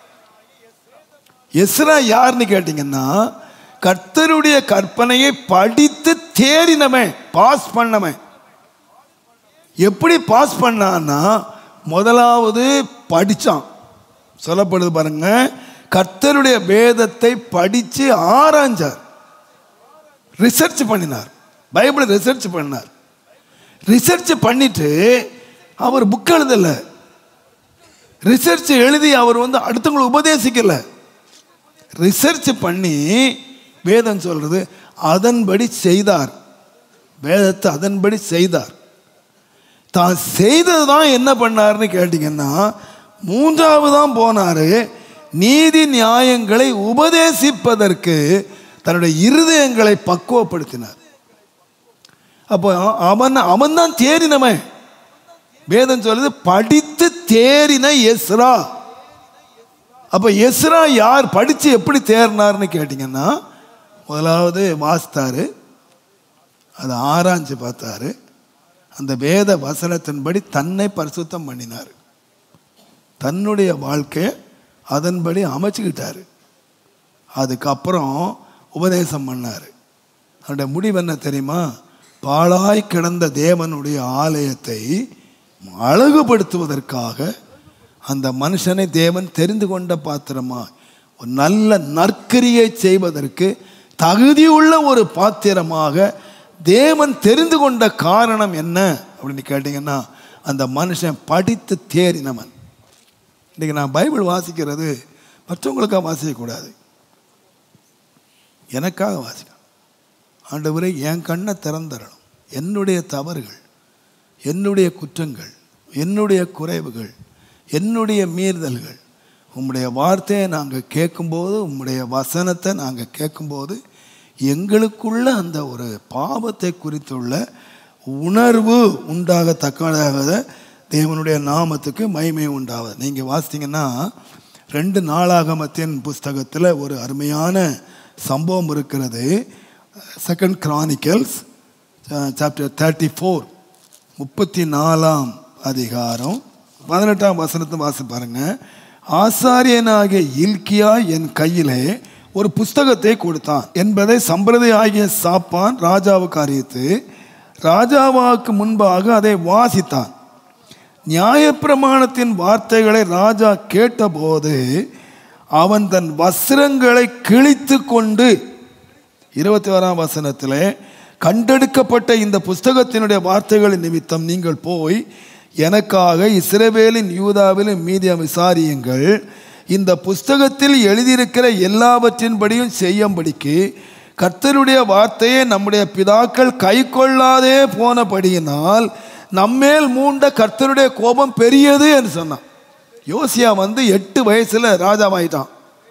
எஸ்ரா யாருன்னு கேட்டிங்கன்னா கர்த்தருடைய கற்பனையை படித்து தேறினவன் பாஸ் பண்ணவன் எப்படி பாஸ் பண்ணான்னா முதலாவது படித்தான் சொல்லப்படுது பாருங்க கர்த்தருடைய வேதத்தை படித்து ஆராய்ஞ்சார் ரிசர்ச் பண்ணினார் பைபிளை ரிசர்ச் பண்ணார் ரிசர்ச் பண்ணிட்டு அவர் புக் எழுதல ரிசர்ச் எழுதி அவர் வந்து அடுத்தவங்களை உபதேசிக்கல ரிசர்ச் பண்ணி வேதம் சொல்றது அதன்படி செய்தார் வேதத்தை அதன்படி செய்தார் தான் செய்தது தான் என்ன பண்ணார்னு கேட்டிங்கன்னா மூன்றாவதான் போனார் நீதி நியாயங்களை உபதேசிப்பதற்கு தன்னுடைய இருதயங்களை பக்குவப்படுத்தினார் அப்போ அவன் அவன் தான் தேறினவன் வேதம் சொல்லுது படித்து தேறின எஸ்ரா அப்போ எஸ்ரா யார் படித்து எப்படி தேறினார்னு கேட்டிங்கன்னா முதலாவது வாசித்தாரு அதை ஆராய்ஞ்சு பார்த்தாரு அந்த வேத வசனத்தின்படி தன்னை பரிசுத்தம் பண்ணினார் தன்னுடைய வாழ்க்கையை அதன்படி அமைச்சுக்கிட்டாரு அதுக்கப்புறம் உபதேசம் பண்ணார் அவருடைய முடிவு என்ன தெரியுமா பாழாய் கிடந்த தேவனுடைய ஆலயத்தை அழகுபடுத்துவதற்காக அந்த மனுஷனை தேவன் தெரிந்து கொண்ட பாத்திரமா ஒரு நல்ல நற்கரியை செய்வதற்கு தகுதியுள்ள ஒரு பாத்திரமாக தேவன் தெரிந்து கொண்ட காரணம் என்ன அப்படின்னு கேட்டிங்கன்னா அந்த மனுஷன் படித்து தேறினவன் இன்றைக்கி நான் பைபிள் வாசிக்கிறது மற்றவங்களுக்காக வாசிக்கக்கூடாது எனக்காக வாசிக்கணும் ஆண்டவரை என் கண்ணை திறந்தரணும் என்னுடைய தவறுகள் என்னுடைய குற்றங்கள் என்னுடைய குறைவுகள் என்னுடைய மீறுதல்கள் உம்முடைய வார்த்தையை நாங்கள் கேட்கும்போது உம்முடைய வசனத்தை நாங்கள் கேட்கும்போது எங்களுக்குள்ள அந்த ஒரு பாவத்தை குறித்துள்ள உணர்வு உண்டாகத்தக்கதாக தேவனுடைய நாமத்துக்கு மகிமை உண்டாவது நீங்கள் வாசித்தீங்கன்னா ரெண்டு நாளாகமத்தின் புஸ்தகத்தில் ஒரு அருமையான சம்பவம் இருக்கிறது second Chronicles chapter thirty four முப்பத்தி நாலாம் அதிகாரம் பதினெட்டாம் வசனத்தை வாசி பாருங்க ஆசாரியனாகிய இல்கியா என் கையிலே ஒரு புஸ்தகத்தை கொடுத்தான் என்பதை சம்பிரதை ஆகிய சாப்பான் ராஜாவுக்கு அறிவித்து ராஜாவாக்கு முன்பாக அதை வாசித்தான் நியாயப்பிரமாணத்தின் வார்த்தைகளை ராஜா கேட்டபோது அவன் தன் வஸ்திரங்களை கிழித்து கொண்டு இருபத்தி ஓராம் வசனத்தில் கண்டெடுக்கப்பட்ட இந்த புஸ்தகத்தினுடைய வார்த்தைகளின் நிமித்தம் நீங்கள் போய் எனக்காக இஸ்ரவேலின் யூதாவிலும் மீதிய விசாரியுங்கள் இந்த புஸ்தகத்தில் எழுதியிருக்கிற எல்லாவற்றின்படியும் செய்யும்படிக்கு கர்த்தருடைய வார்த்தையை நம்முடைய பிதாக்கள் கை கொள்ளாதே போனபடியினால் நம்மேல் மூண்ட கர்த்தருடைய கோபம் பெரியது என்று சொன்னான் யோசியா வந்து எட்டு வயசுல ராஜாவாயிட்டான்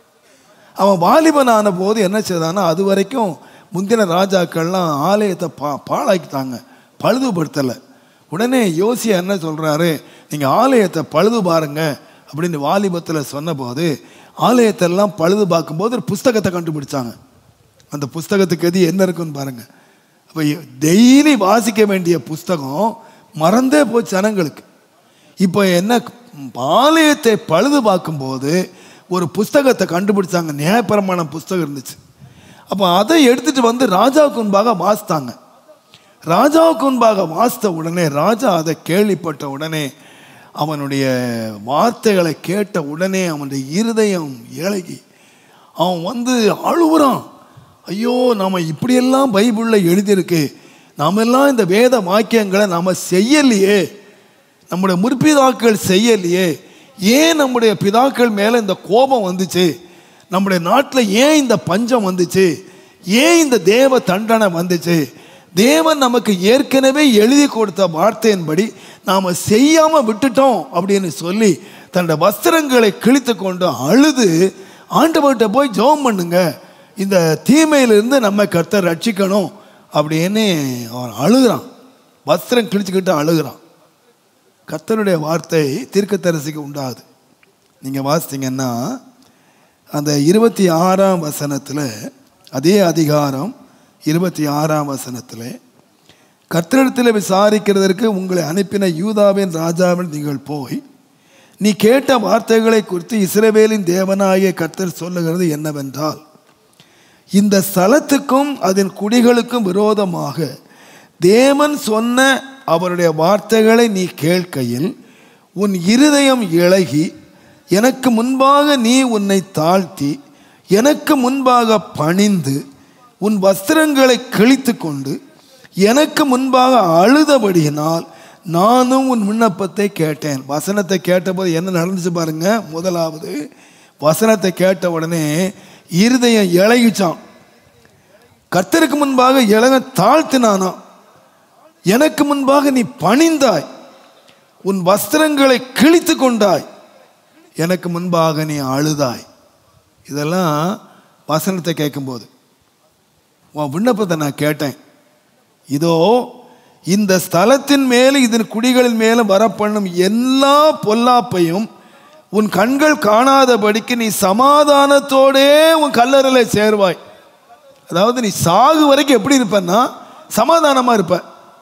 அவன் வாலிபனான போது என்ன செய்தான்னா அது வரைக்கும் முந்தின ராஜாக்கள்லாம் ஆலயத்தை பா பாழாக்கிட்டாங்க பழுதுபடுத்தலை உடனே யோசியா என்ன சொல்கிறாரு நீங்கள் ஆலயத்தை பழுது பாருங்க அப்படின்னு வாலிபத்தில் சொன்னபோது ஆலயத்தெல்லாம் பழுது பார்க்கும்போது ஒரு புஸ்தகத்தை கண்டுபிடிச்சாங்க அந்த புஸ்தகத்துக்கு எது என்ன இருக்குன்னு பாருங்க அப்போ டெய்லி வாசிக்க வேண்டிய புஸ்தகம் மறந்தே போச்சு ஜனங்களுக்கு இப்போ என்ன ஆலயத்தை பழுது பார்க்கும்போது ஒரு புஸ்தகத்தை கண்டுபிடிச்சாங்க நியாயப்பிரமாண புஸ்தகம் இருந்துச்சு அப்போ அதை எடுத்துட்டு வந்து ராஜாவுக்கு முன்பாக வாசித்தாங்க ராஜாவுக்கு முன்பாக வாசித்த உடனே ராஜா அதை கேள்விப்பட்ட உடனே அவனுடைய வார்த்தைகளை கேட்ட உடனே அவனுடைய இருதயம் இழகி அவன் வந்து அழுகுறான் ஐயோ நாம் இப்படியெல்லாம் பைபிளில் எழுதியிருக்கு நாமெல்லாம் இந்த வேத வாக்கியங்களை நாம் செய்யலையே நம்முடைய முற்பிதாக்கள் செய்யலையே ஏன் நம்முடைய பிதாக்கள் மேலே இந்த கோபம் வந்துச்சு நம்முடைய நாட்டில் ஏன் இந்த பஞ்சம் வந்துச்சு ஏன் இந்த தேவ தண்டனை வந்துச்சு தேவன் நமக்கு ஏற்கனவே எழுதி கொடுத்த வார்த்தையின்படி நாம் செய்யாமல் விட்டுட்டோம் அப்படின்னு சொல்லி தன்னோட வஸ்திரங்களை கிழித்து கொண்டு அழுது ஆண்டவர்கிட்ட போய் ஜெபம் பண்ணுங்க இந்த தீமையிலிருந்து நம்ம கர்த்தர் ரட்சிக்கணும் அப்படின்னு அவன் அழுகிறான் வஸ்திரம் கிழிச்சுக்கிட்டு அழுகிறான் கர்த்தருடைய வார்த்தை தீர்க்கத்தரசிக்கு உண்டாகுது நீங்கள் வாசித்தீங்கன்னா அந்த இருபத்தி ஆறாம் வசனத்தில் அதே அதிகாரம் இருபத்தி ஆறாம் வசனத்தில் கர்த்தரிடத்தில் விசாரிக்கிறதற்கு உங்களை அனுப்பின யூதாவின் ராஜாவின் நீங்கள் போய் நீ கேட்ட வார்த்தைகளை குறித்து இஸ்ரவேலின் தேவனாகிய கர்த்தர் சொல்லுகிறது என்னவென்றால் இந்த ஸ்தலத்துக்கும் அதன் குடிகளுக்கும் விரோதமாக தேவன் சொன்ன அவருடைய வார்த்தைகளை நீ கேட்கையில் உன் இருதயம் இழகி எனக்கு முன்பாக நீ உன்னை தாழ்த்தி எனக்கு முன்பாக பணிந்து உன் வஸ்திரங்களை கிழித்து கொண்டு எனக்கு முன்பாக அழுதபடியினால் நானும் உன் விண்ணப்பத்தை கேட்டேன் வசனத்தை கேட்டபோது என்ன நடந்துச்சு பாருங்க முதலாவது வசனத்தை கேட்ட உடனே இருதயம் இழகிச்சான் கர்த்தருக்கு முன்பாக இழக தாழ்த்தினானா எனக்கு முன்பாக நீ பணிந்தாய் உன் வஸ்திரங்களை கிழித்து கொண்டாய் எனக்கு முன்பாக நீ அழுதாய் இதெல்லாம் வசனத்தை கேட்கும்போது உன் விண்ணப்பத்தை நான் கேட்டேன் இதோ இந்த ஸ்தலத்தின் மேலே இதன் குடிகளின் மேலே வரப்பண்ணும் எல்லா பொல்லாப்பையும் உன் கண்கள் காணாதபடிக்கு நீ சமாதானத்தோடே உன் கல்லறையில சேர்வாய் அதாவது நீ சாகு வரைக்கும் எப்படி இருப்பேன்னா சமாதானமாக இருப்ப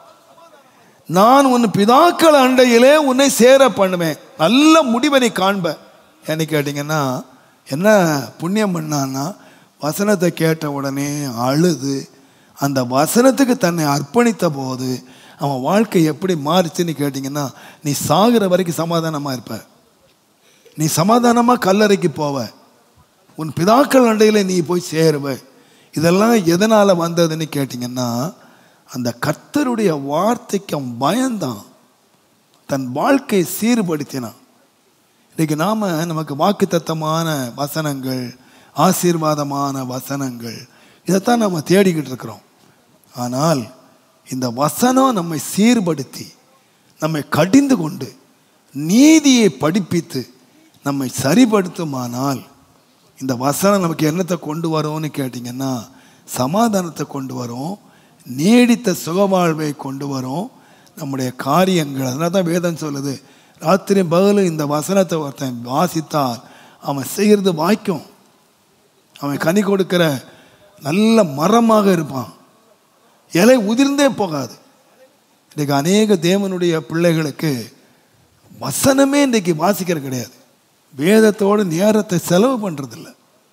நான் உன் பிதாக்கள் அண்டையிலே உன்னை சேர பண்ணுவேன் நல்ல முடிவை நீ காண்ப என்ன கேட்டிங்கன்னா என்ன புண்ணியம் பண்ணான்னா வசனத்தை கேட்ட உடனே அழுது அந்த வசனத்துக்கு தன்னை அர்ப்பணித்த போது அவன் வாழ்க்கை எப்படி மாறுச்சுன்னு கேட்டிங்கன்னா நீ சாகிற வரைக்கும் சமாதானமாக இருப்ப நீ சமாதானமாக கல்லறைக்கு போவ உன் பிதாக்கள் அண்டையில் நீ போய் சேருவ இதெல்லாம் எதனால் வந்ததுன்னு கேட்டிங்கன்னா அந்த கர்த்தருடைய வார்த்தைக்கு அவன் பயந்தான் தன் வாழ்க்கையை சீர்படுத்தினான் இன்றைக்கி நாம் நமக்கு வாக்குத்தத்தமான வசனங்கள் ஆசீர்வாதமான வசனங்கள் இதைத்தான் நம்ம தேடிக்கிட்டு இருக்கிறோம் ஆனால் இந்த வசனம் நம்மை சீர்படுத்தி நம்மை கடிந்து கொண்டு நீதியை படிப்பித்து நம்மை சரிப்படுத்துமானால் இந்த வசனம் நமக்கு என்னத்தை கொண்டு வரும்னு கேட்டிங்கன்னா சமாதானத்தை கொண்டு வரும் நீடித்த சுகவாழ்வை கொண்டு வரும் நம்முடைய காரியங்கள் அதனால தான் வேதம் சொல்லுது ராத்திரி பகலும் இந்த வசனத்தை ஒருத்தன் வாசித்தால் அவன் செய்கிறது வாய்க்கும் அவன் கனி கொடுக்கிற நல்ல மரமாக இருப்பான் இலை உதிர்ந்தே போகாது இன்றைக்கு அநேக தேவனுடைய பிள்ளைகளுக்கு வசனமே இன்றைக்கு வாசிக்கிறது கிடையாது வேதத்தோடு நேரத்தை செலவு பண்ணுறதில்ல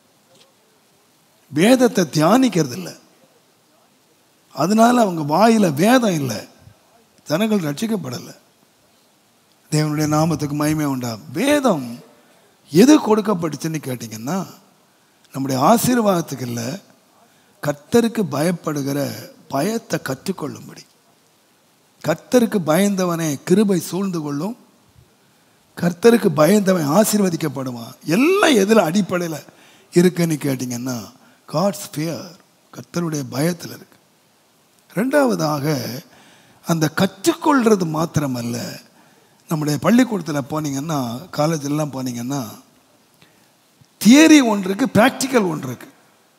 வேதத்தை தியானிக்கிறது இல்லை அதனால அவங்க வாயில வேதம் இல்லை ஜனங்கள் ரட்சிக்கப்படலை தேவனுடைய நாமத்துக்கு மகிமை உண்டா வேதம் எது கொடுக்கப்பட்டுச்சுன்னு கேட்டிங்கன்னா நம்முடைய ஆசீர்வாதத்துக்கு இல்லை கர்த்தருக்கு பயப்படுகிற பயத்தை கற்றுக்கொள்ளும்படி கர்த்தருக்கு பயந்தவனை கிருபை சூழ்ந்து கொள்ளும் கர்த்தருக்கு பயந்தவன் ஆசீர்வதிக்கப்படுவான் எல்லாம் எதில் அடிப்படையில் இருக்குன்னு கேட்டிங்கன்னா காட்ஸ் ஃபியர் கர்த்தருடைய பயத்தில் இருக்கு ரெண்டாவதாக அந்த கற்றுக்கொள்றது மாத்திரமல்ல நம்முடைய பள்ளிக்கூடத்தில் போனீங்கன்னா காலேஜிலலாம் போனீங்கன்னா தியரி ஒன்று இருக்கு ப்ராக்டிக்கல் ஒன்று இருக்கு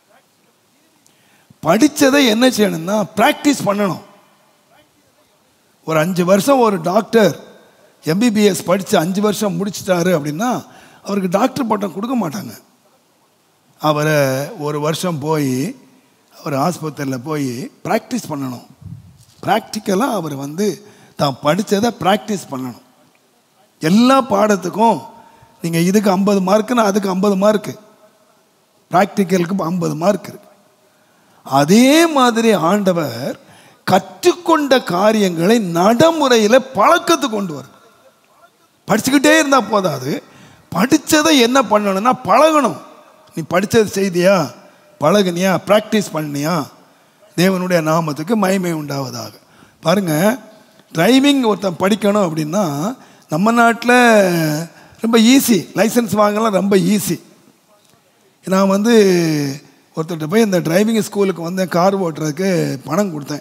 படித்ததை என்ன செய்யணும்னா ப்ராக்டிஸ் பண்ணணும் ஒரு அஞ்சு வருஷம் ஒரு டாக்டர் எம்பிபிஎஸ் படித்து அஞ்சு வருஷம் முடிச்சிட்டாரு அப்படின்னா அவருக்கு டாக்டர் பட்டம் கொடுக்க மாட்டாங்க அவரை ஒரு வருஷம் போய் அவர் ஆஸ்பத்திரியில் போய் ப்ராக்டிஸ் பண்ணணும் ப்ராக்டிக்கலாக அவர் வந்து தான் படித்ததை ப்ராக்டிஸ் பண்ணணும் எல்லா பாடத்துக்கும் நீங்கள் இதுக்கு ஐம்பது மார்க்குன்னா அதுக்கு ஐம்பது மார்க்கு ப்ராக்டிக்கலுக்கு ஐம்பது மார்க் இருக்கு அதே மாதிரி ஆண்டவர் கற்றுக்கொண்ட காரியங்களை நடைமுறையில் பழக்கத்துக்கு கொண்டு வரும் படிச்சுக்கிட்டே இருந்தால் போதாது படித்ததை என்ன பண்ணணும்னா பழகணும் நீ படித்தது செய்தியா பழகுனியா ப்ராக்டிஸ் பண்ணியா தேவனுடைய நாமத்துக்கு மகிமை உண்டாவதாக பாருங்க டிரைவிங் ஒருத்தன் படிக்கணும் அப்படின்னா நம்ம நாட்டில் ரொம்ப ஈஸி லைசன்ஸ் வாங்கலாம் ரொம்ப ஈஸி நான் வந்து ஒருத்தர்கிட்ட போய் இந்த டிரைவிங் ஸ்கூலுக்கு வந்தேன் கார் ஓட்டுறதுக்கு பணம் கொடுத்தேன்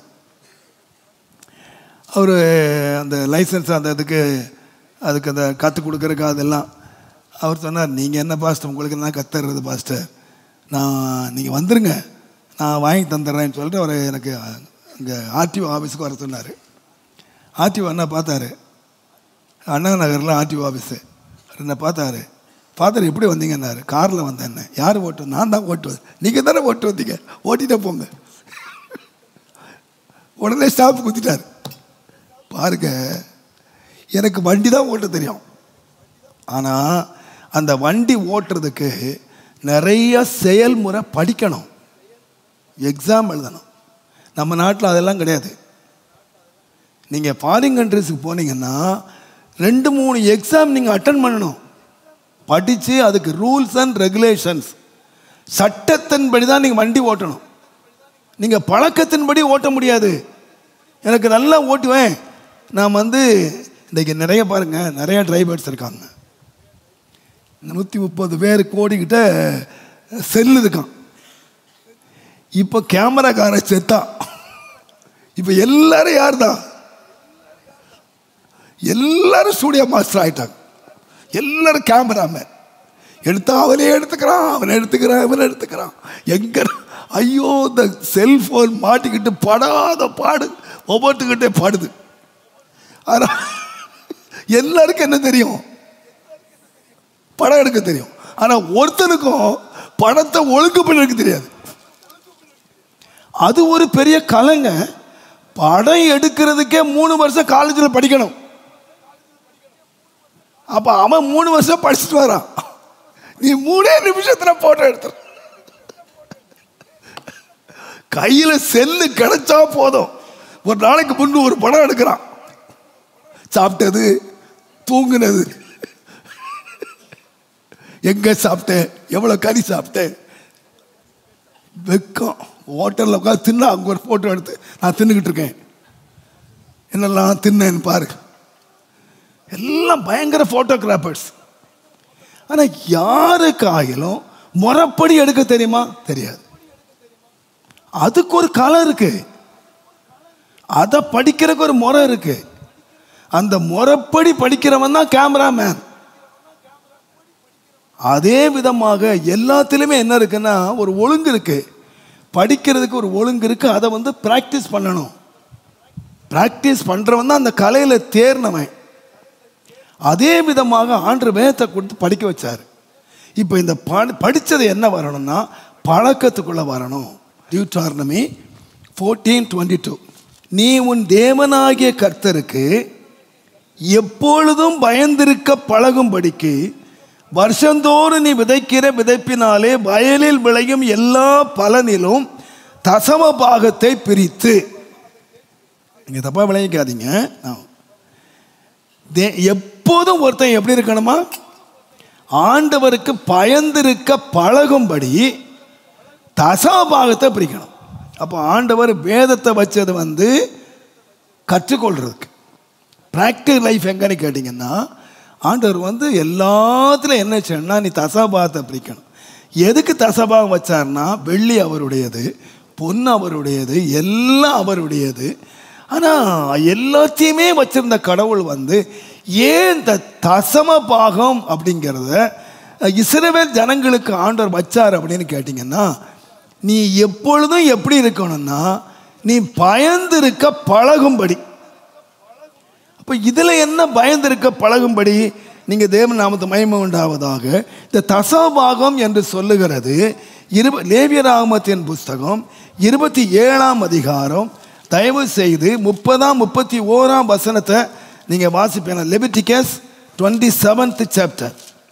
அவர் அந்த லைசன்ஸ் அந்த இதுக்கு அதுக்கு அந்த கற்றுக் கொடுக்குறக்கு அதெல்லாம் அவர் சொன்னார் நீங்கள் என்ன பாஸ்டர் உங்களுக்கு நான் கத்துறது பாஸ்டர் நான் நீங்கள் வந்துருங்க நான் வாங்கி தந்துடுறேன்னு சொல்லிட்டு அவர் எனக்கு அங்கே ஆர்டிஓ ஆஃபீஸுக்கு வர சொன்னார் ஆர்டிஓ அண்ணா பார்த்தாரு அண்ணா நகரில் ஆர்டிஓ ஆஃபீஸு என்ன பார்த்தாரு ஃபாதர் எப்படி வந்தீங்கன்னாரு காரில் வந்தேன் யார் ஓட்டு நான் தான் ஓட்டுவது நீங்கள் தானே ஓட்டு வந்தீங்க ஓட்டிட்டே போங்க உடனே ஸ்டாப் குத்திட்டார் பாருங்க எனக்கு வண்டி தான் ஓட்ட தெரியும் ஆனால் அந்த வண்டி ஓட்டுறதுக்கு நிறைய செயல்முறை படிக்கணும் எக்ஸாம் எழுதணும் நம்ம நாட்டில் அதெல்லாம் கிடையாது நீங்கள் ஃபாரின் கண்ட்ரிஸுக்கு போனீங்கன்னா ரெண்டு மூணு எக்ஸாம் நீங்கள் அட்டன் பண்ணணும் படித்து அதுக்கு ரூல்ஸ் அண்ட் ரெகுலேஷன்ஸ் சட்டத்தின்படி தான் நீங்கள் வண்டி ஓட்டணும் நீங்கள் பழக்கத்தின்படி ஓட்ட முடியாது எனக்கு நல்லா ஓட்டுவேன் நான் வந்து இன்றைக்கி நிறைய பாருங்கள் நிறைய டிரைவர்ஸ் இருக்காங்க நூற்றி முப்பது பேர் கோடிக்கிட்ட செல்லு இருக்கான் இப்போ கேமராக்கார செத்தா இப்போ எல்லாரும் யார் தான் எல்லாரும் ஸ்டூடியோ மாஸ்டர் ஆயிட்டாங்க எல்லாரும் கேமராமேன் எடுத்தா அவனே எடுத்துக்கிறான் அவன் எடுத்துக்கிறான் இவன் எடுத்துக்கிறான் எங்க ஐயோ இந்த செல்போன் மாட்டிக்கிட்டு படாத பாடு ஒவ்வொருத்துக்கிட்டே பாடுது ஆனா எல்லாருக்கும் என்ன தெரியும் படம் எடுக்க தெரியும் ஆனா ஒருத்தனுக்கும் படத்தை ஒழுங்கு பண்ண தெரியாது அது ஒரு பெரிய கலைங்க படம் எடுக்கிறதுக்கே மூணு வருஷம் காலேஜில் படிக்கணும் அப்ப அவன் மூணு வருஷம் படிச்சுட்டு வரான் நீ மூணே நிமிஷத்துல போட்டோ எடுத்து கையில செல்லு கிடைச்சா போதும் ஒரு நாளைக்கு முன்பு ஒரு படம் எடுக்கிறான் சாப்பிட்டது தூங்குனது எங்க சாப்பிட்டேன் எவ்வளவு கறி சாப்பிட்டேன் வெக்கம் ஹோட்டலில் உட்காந்து தின்னா அங்கே ஒரு ஃபோட்டோ எடுத்து நான் தின்னுக்கிட்டு இருக்கேன் என்னெல்லாம் தின்னேன்னு பாரு எல்லாம் பயங்கர ஃபோட்டோகிராஃபர்ஸ் ஆனால் யாருக்காயிலும் முறைப்படி எடுக்க தெரியுமா தெரியாது அதுக்கு ஒரு கலை இருக்கு அதை படிக்கிறதுக்கு ஒரு முறை இருக்கு அந்த முறைப்படி படிக்கிறவன் தான் கேமராமேன் அதே விதமாக எல்லாத்திலுமே என்ன இருக்குன்னா ஒரு ஒழுங்கு இருக்கு படிக்கிறதுக்கு ஒரு ஒழுங்கு இருக்குது அதை வந்து ப்ராக்டிஸ் பண்ணணும் ப்ராக்டிஸ் பண்ணுறவன் தான் அந்த கலையில் தேர்னவன் அதே விதமாக ஆண்டு வேதத்தை கொடுத்து படிக்க வச்சார் இப்போ இந்த படி படித்தது என்ன வரணும்னா பழக்கத்துக்குள்ளே வரணும் டியூட்டார்னமி ஃபோர்டீன் டுவெண்ட்டி டூ நீ உன் தேவனாகிய கர்த்தருக்கு எப்பொழுதும் பயந்திருக்க பழகும்படிக்கு வருஷந்தோறும் நீ விதைக்கிற விதைப்பினாலே வயலில் விளையும் எல்லா பலனிலும் தசம பாகத்தை பிரித்து நீங்கள் தப்பாக விளைவிக்காதீங்க நான் தே எப்போதும் ஒருத்தன் எப்படி இருக்கணுமா ஆண்டவருக்கு பயந்திருக்க பழகும்படி தசாபாகத்தை பிரிக்கணும் அப்போ ஆண்டவர் வேதத்தை வச்சது வந்து கற்றுக்கொள்றதுக்கு ப்ராக்டிகல் லைஃப் எங்கன்னு கேட்டிங்கன்னா ஆண்டவர் வந்து எல்லாத்துலையும் என்ன செய்யணும்னா நீ தசாபாகத்தை பிரிக்கணும் எதுக்கு தசபாகம் வச்சார்னா வெள்ளி அவருடையது பொன் அவருடையது எல்லாம் அவருடையது ஆனால் எல்லாத்தையுமே வச்சிருந்த கடவுள் வந்து ஏன் இந்த தசம பாகம் அப்படிங்கிறத இஸ்ரவேல் ஜனங்களுக்கு ஆண்டவர் வச்சார் அப்படின்னு கேட்டிங்கன்னா நீ எப்பொழுதும் எப்படி இருக்கணும்னா நீ பயந்திருக்க பழகும்படி அப்போ இதில் என்ன பயந்திருக்க பழகும்படி நீங்கள் தேவன் நாமத்து மகிமை உண்டாவதாக இந்த தசபாகம் என்று சொல்லுகிறது இருப லேவியராமத்தின் புஸ்தகம் இருபத்தி ஏழாம் அதிகாரம் தயவு செய்து முப்பதாம் முப்பத்தி ஓராம் வசனத்தை நீங்கள் வாசிப்பேன் லெபிட்டிகஸ் டுவெண்ட்டி செவன்த் சாப்டர்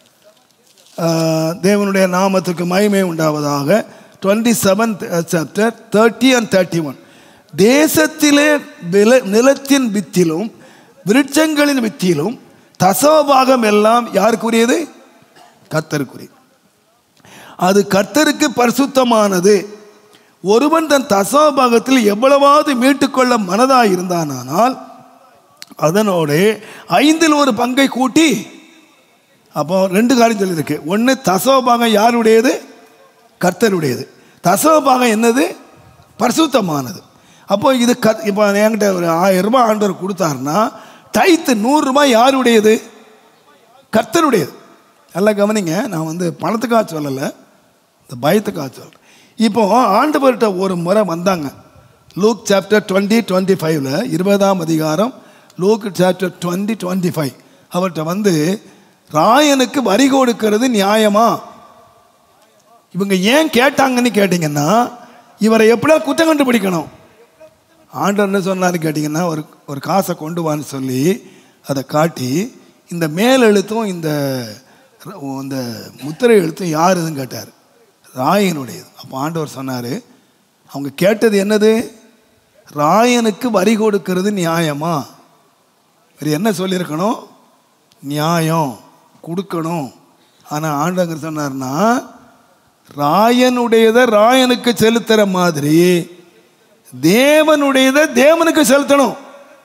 தேவனுடைய நாமத்துக்கு மகிமை உண்டாவதாக twenty seventh chapter thirty and thirty one தேசத்திலே வில நிலத்தின் வித்திலும் விருட்சங்களின் வித்தியிலும் தசவபாகம் எல்லாம் யாருக்குரியது கர்த்தருக்குரியது அது கர்த்தருக்கு பரிசுத்தமானது ஒருவன் தன் தசவபாகத்தில் எவ்வளவாவது மீட்டுக்கொள்ள மனதாக இருந்தானால் அதனோடு ஐந்தில் ஒரு பங்கை கூட்டி அப்போ ரெண்டு காரியம் சொல்லியிருக்கு ஒன்று தசவபாகம் யாருடையது கர்த்தருடையது தசவபாகம் என்னது பரிசுத்தமானது அப்போ இது க இப்போ என்கிட்ட ஒரு ஆயிரம் ரூபாய் ஆண்டவர் கொடுத்தாருன்னா டைத்து நூறுரூபாய் யாருடையது கர்த்தருடையது நல்லா கவனிங்க நான் வந்து பணத்துக்காக சொல்லலை இந்த பயத்துக்காக சொல்கிறேன் இப்போ ஆண்டவர்கிட்ட ஒரு முறை வந்தாங்க லூக் சாப்டர் டுவெண்ட்டி டுவெண்ட்டி ஃபைவ்ல இருபதாம் அதிகாரம் Luke chapter twenty twenty five அவர்கிட்ட வந்து ராயனுக்கு வரி கொடுக்கிறது நியாயமா இவங்க ஏன் கேட்டாங்கன்னு கேட்டிங்கன்னா இவரை எப்படியா குற்றம் கண்டுபிடிக்கணும் ஆண்டவர் என்ன சொன்னான்னு கேட்டிங்கன்னா ஒரு ஒரு காசை கொண்டு வான்னு சொல்லி அதை காட்டி இந்த மேல் எழுத்தும் இந்த இந்த முத்திரை எழுத்தும் யாருதுன்னு கேட்டார் ராயனுடையது அப்போ ஆண்டவர் சொன்னார் அவங்க கேட்டது என்னது ராயனுக்கு வரி கொடுக்கிறது நியாயமா வேறு என்ன சொல்லியிருக்கணும் நியாயம் கொடுக்கணும் ஆனால் ஆண்டவர் சொன்னார்னா ராயனுடையதை ராயனுக்கு செலுத்துகிற மாதிரி தேவனுடையதை தேவனுக்கு செலுத்தணும்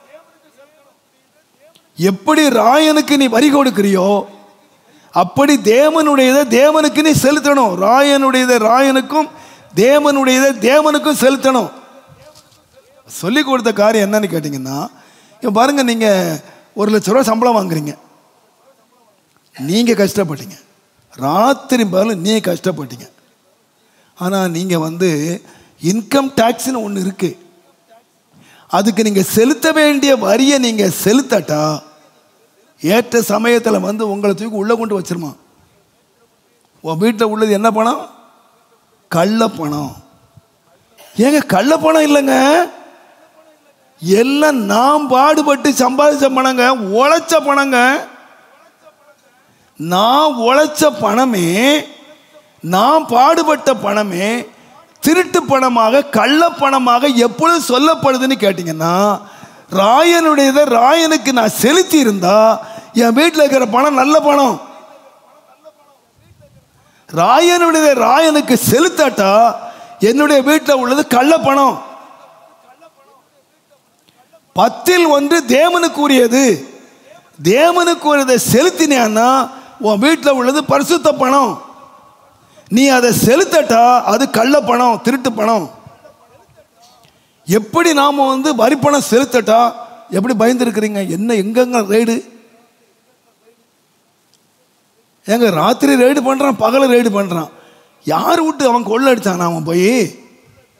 எப்படி ராயனுக்கு நீ வரி கொடுக்கிறியோ அப்படி தேவனுடையதை தேவனுக்கு நீ செலுத்தணும் ராயனுடையதை ராயனுக்கும் தேவனுடையதை தேவனுக்கும் செலுத்தணும் சொல்லி கொடுத்த காரியம் என்னன்னு கேட்டிங்கன்னா இப்போ பாருங்க நீங்கள் ஒரு லட்ச ரூபா சம்பளம் வாங்குறீங்க நீங்கள் கஷ்டப்பட்டீங்க ராத்திரி பகலும் நீ கஷ்டப்பட்டீங்க ஆனால் நீங்கள் வந்து இன்கம் டேக்ஸ்னு ஒன்று இருக்குது அதுக்கு நீங்கள் செலுத்த வேண்டிய வரியை நீங்கள் செலுத்தட்டா ஏற்ற சமயத்தில் வந்து உங்களை தூக்கி உள்ளே கொண்டு வச்சிருமா உன் வீட்டில் உள்ளது என்ன பணம் கள்ள பணம் ஏங்க கள்ள பணம் இல்லைங்க எல்லாம் நாம் பாடுபட்டு சம்பாதிச்ச பணங்க உழைச்ச பணங்க நான் உழைச்ச பணமே நான் பாடுபட்ட பணமே திருட்டு பணமாக கள்ள பணமாக எப்பொழுது சொல்லப்படுதுன்னு கேட்டிங்கன்னா ராயனுடையதை ராயனுக்கு நான் செலுத்தி இருந்தா என் வீட்டில் இருக்கிற பணம் நல்ல பணம் ராயனுடைய ராயனுக்கு செலுத்தாட்டா என்னுடைய வீட்டில் உள்ளது கள்ள பணம் பத்தில் ஒன்று தேவனுக்குரியது தேவனுக்குரியதை செலுத்தினான்னா உன் வீட்டில் உள்ளது பரிசுத்த பணம் நீ அதை செலுத்தட்டா அது கள்ள பணம் திருட்டு பணம் எப்படி நாம் வந்து வரி பணம் செலுத்தட்டா எப்படி பயந்துருக்கிறீங்க என்ன எங்கெங்க ரைடு ஏங்க ராத்திரி ரைடு பண்ணுறான் பகல ரைடு பண்ணுறான் யார் விட்டு அவன் கொள்ள அடிச்சான் அவன் போய்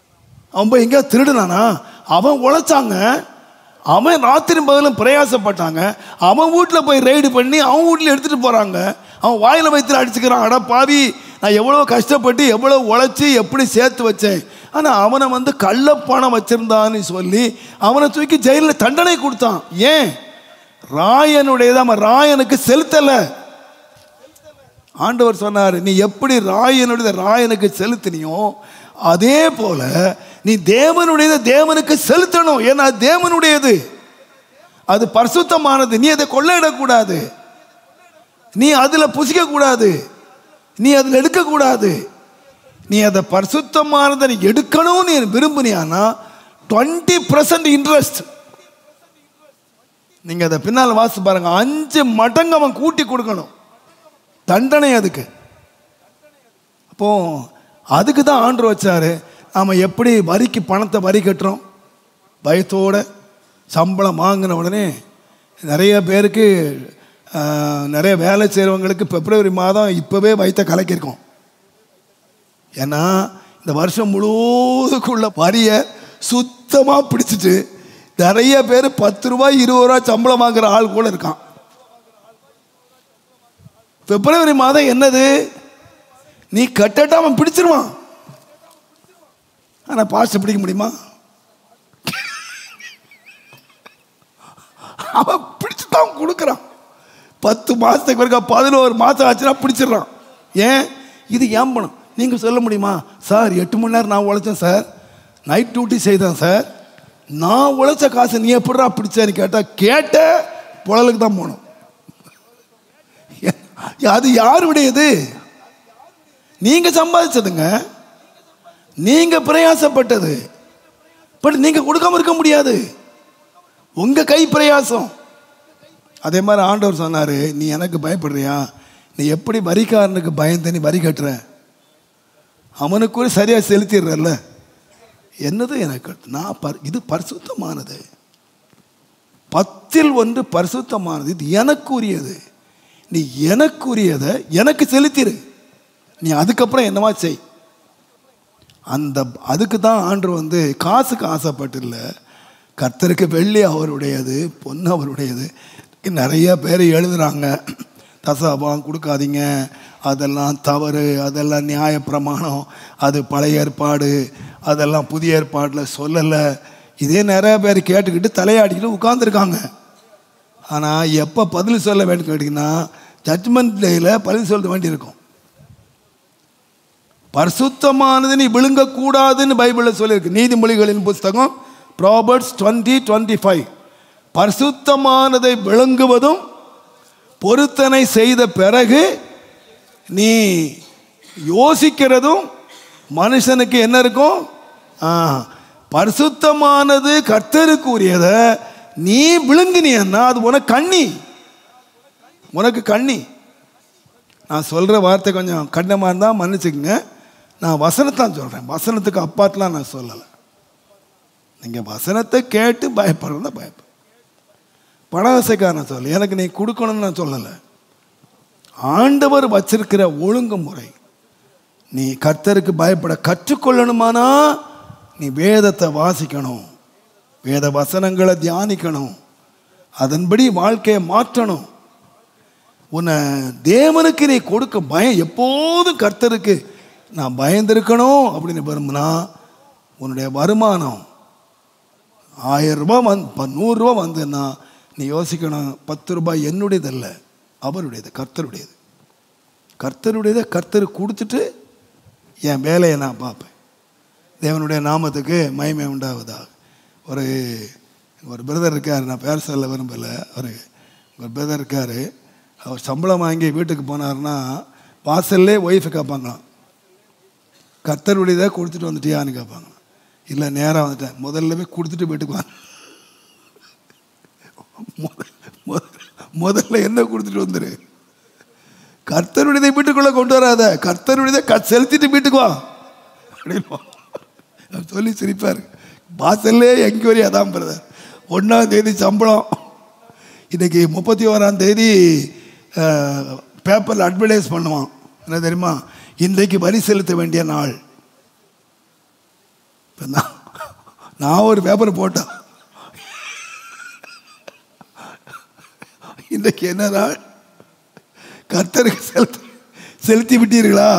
அவன் போய் எங்கேயா திருடுனானா அவன் உழைச்சாங்க அவன் ராத்திரி பகலும் பிரயாசப்பட்டாங்க அவன் வீட்டில் போய் ரைடு பண்ணி அவன் வீட்டில் எடுத்துகிட்டு போகிறாங்க அவன் வாயில் வயிற்றுல அடிச்சுக்கிறான் அட பாவி நான் எவ்வளோ கஷ்டப்பட்டு எவ்வளோ உழைச்சி எப்படி சேர்த்து வச்சேன் ஆனால் அவனை வந்து கள்ளப்பணம் வச்சிருந்தான்னு சொல்லி அவனை தூக்கி ஜெயிலில் தண்டனை கொடுத்தான் ஏன் ராயனுடையது அவன் ராயனுக்கு செலுத்தலை ஆண்டவர் சொன்னார் நீ எப்படி ராயனுடைய ராயனுக்கு செலுத்தினியோ அதே போல நீ தேவனுடையதை தேவனுக்கு செலுத்தணும் ஏன்னா அது தேவனுடையது அது பரிசுத்தமானது நீ அதை கொள்ளையிடக்கூடாது நீ அதில் புசிக்க கூடாது நீ அதில் எடுக்கக்கூடாது நீ அதை பரிசுத்தமானதை நீ எடுக்கணும்னு நீ விரும்பினியானா டுவெண்ட்டி பர்சன்ட் இன்ட்ரெஸ்ட் நீங்கள் அதை பின்னால் வாசி பாருங்க அஞ்சு மடங்கு அவன் கூட்டி கொடுக்கணும் தண்டனை அதுக்கு அப்போ அதுக்கு தான் ஆண்டு வச்சாரு நாம் எப்படி வரிக்கு பணத்தை வரி கட்டுறோம் பயத்தோட சம்பளம் வாங்கின உடனே நிறைய பேருக்கு ஆஹ், நிறைய வேலை செய்கிறவங்களுக்கு பிப்ரவரி மாதம் இப்போவே வயிற்ற கலக்கியிருக்கோம் ஏன்னா இந்த வருஷம் முழுவதுக்குள்ள வரியை சுத்தமாக பிடிச்சிட்டு நிறைய பேர் பத்து ரூபாய் இருபது ரூபா சம்பளம் வாங்குற ஆள் கூட இருக்கான் பிப்ரவரி மாதம் என்னது நீ கட்டட்டா அவன் பிடிச்சிருவான் ஆனா பாஸ்ட் பிடிக்க முடியுமா அவன் பிடிச்சு தான் கொடுக்குறான் பத்து மாசத்துக்கு வரைக்கும் பதினோரு மாசம் ஆச்சுன்னா பிடிச்சிடுறான் ஏன் இது ஏன் பணம் நீங்க சொல்ல முடியுமா சார் எட்டு மணி நேரம் நான் உழைச்சேன் சார் நைட் டியூட்டி செய்தேன் சார் நான் உழைச்ச காசு நீ எப்படிடா பிடிச்சேன்னு கேட்டா கேட்ட புழலுக்கு தான் போகணும் அது யாருடையது நீங்க சம்பாதிச்சதுங்க நீங்க பிரயாசப்பட்டது பட் நீங்க கொடுக்காம இருக்க முடியாது உங்க கை பிரயாசம் அதே மாதிரி ஆண்டவர் சொன்னாரு நீ எனக்கு பயப்படுறியா நீ எப்படி வரிக்காரனுக்கு பயந்து நீ வரி கட்டுற அவனுக்கு கூட சரியா செலுத்திடுறல்ல என்னது எனக்கு நான் பர்- இது பரிசுத்தமானது பத்தில் ஒன்று பரிசுத்தமானது இது எனக்குரியது நீ எனக்குரியதை எனக்கு செலுத்திடு நீ அதுக்கப்புறம் என்னவா செய் அந்த அதுக்கு தான் ஆண்டு வந்து காசுக்கு ஆசைப்பட்டு இல்லை கர்த்தருக்கு வெள்ளி அவருடையது பொண்ணு அவருடையது நிறைய பேர் எழுதுறாங்க தசாபாம் கொடுக்காதீங்க அதெல்லாம் தவறு அதெல்லாம் நியாயப்பிரமாணம் அது பழைய ஏற்பாடு அதெல்லாம் புதிய ஏற்பாட்டில் சொல்லலை இதே நிறைய பேர் கேட்டுக்கிட்டு தலையாடிக்கிட்டு உட்காந்துருக்காங்க ஆனால் எப்போ பதில் சொல்ல வேண்டும் கேட்டிங்கன்னா ஜட்மெண்ட் டேயில் பதில் சொல்ல வேண்டியிருக்கும் பரிசுத்தமானது நீ விழுங்கக்கூடாதுன்னு பைபிளில் சொல்லியிருக்கு நீதிமொழிகளின் புஸ்தகம் ப்ராபர்ட்ஸ் டுவெண்ட்டி டுவெண்ட்டி ஃபைவ் பரிசுத்தமானதை விழுங்குவதும் பொருத்தனை செய்த பிறகு நீ யோசிக்கிறதும் மனுஷனுக்கு என்ன இருக்கும் ஆ, பரிசுத்தமானது கர்த்தருக்குரியதை நீ விழுங்கினியன்னா அது உனக்கு கண்ணி உனக்கு கண்ணி நான் சொல்கிற வார்த்தை கொஞ்சம் கடினமாக இருந்தால் மன்னிச்சுக்கங்க நான் வசனத்தான் சொல்கிறேன் வசனத்துக்கு அப்பாட்டெலாம் நான் சொல்லலை நீங்கள் வசனத்தை கேட்டு பயப்படுறதா பயப்பட பணவசைக்காரன் சொல்ல எனக்கு நீ கொடுக்கணும்னு நான் சொல்லலை ஆண்டவர் வச்சிருக்கிற ஒழுங்குமுறை நீ கர்த்தருக்கு பயப்பட கற்றுக்கொள்ளணுமானா நீ வேதத்தை வாசிக்கணும் வேத வசனங்களை தியானிக்கணும் அதன்படி வாழ்க்கையை மாற்றணும் உன்னை தேவனுக்கு நீ கொடுக்க பயம் எப்போதும் கர்த்தருக்கு நான் பயந்திருக்கணும் அப்படின்னு விரும்பினா உன்னுடைய வருமானம் ஆயிரம் ரூபாய் வந்து நூறுரூவா வந்துன்னா நீ யோசிக்கணும் பத்து ரூபாய் என்னுடையதல்ல அவருடையது கர்த்தருடையது கர்த்தருடையதை கர்த்தருக்கு கொடுத்துட்டு என் வேலையை நான் பார்ப்பேன் தேவனுடைய நாமத்துக்கு மகிமை உண்டாவதாக ஒரு ஒரு பிரதர் இருக்கார் நான் பேர் சொல்ல விரும்பலை ஒரு ஒரு பிரதர் இருக்கார் அவர் சம்பளம் வாங்கி வீட்டுக்கு போனாருன்னா வாசல்லே ஒய்ஃபு கேட்பாங்களாம் கர்த்தருடையதை கொடுத்துட்டு வந்துட்டியான்னு கேட்பாங்க இல்லை நேராக வந்துட்டேன் முதல்ல போய் கொடுத்துட்டு வீட்டுக்கு வாங்க முத- முத- முதல்ல என்ன கொடுத்துட்டு வந்துரு கர்த்தருடையதை வீட்டுக்குள்ள கொண்டு வராத கர்த்தருடையதை க செலுத்திட்டு வீட்டுக்கு வா அப்படின்னு அவர் சொல்லி சிரிப்பார் வாசல்லே என்கொயரி அதான் பிரதர் ஒன்றாம் தேதி சம்பளம் இன்னைக்கு முப்பத்தி ஓராம் தேதி பேப்பரில் அட்வர்டைஸ் பண்ணுவான் என்ன தெரியுமா இன்றைக்கு வரி செலுத்த வேண்டிய நாள் இப்ப நான் நான் ஒரு பேப்பர் போட்டேன் இன்றைக்கு என்ன நாள் கர்த்தருக்கு செலுத்தி செலுத்தி விட்டீர்களா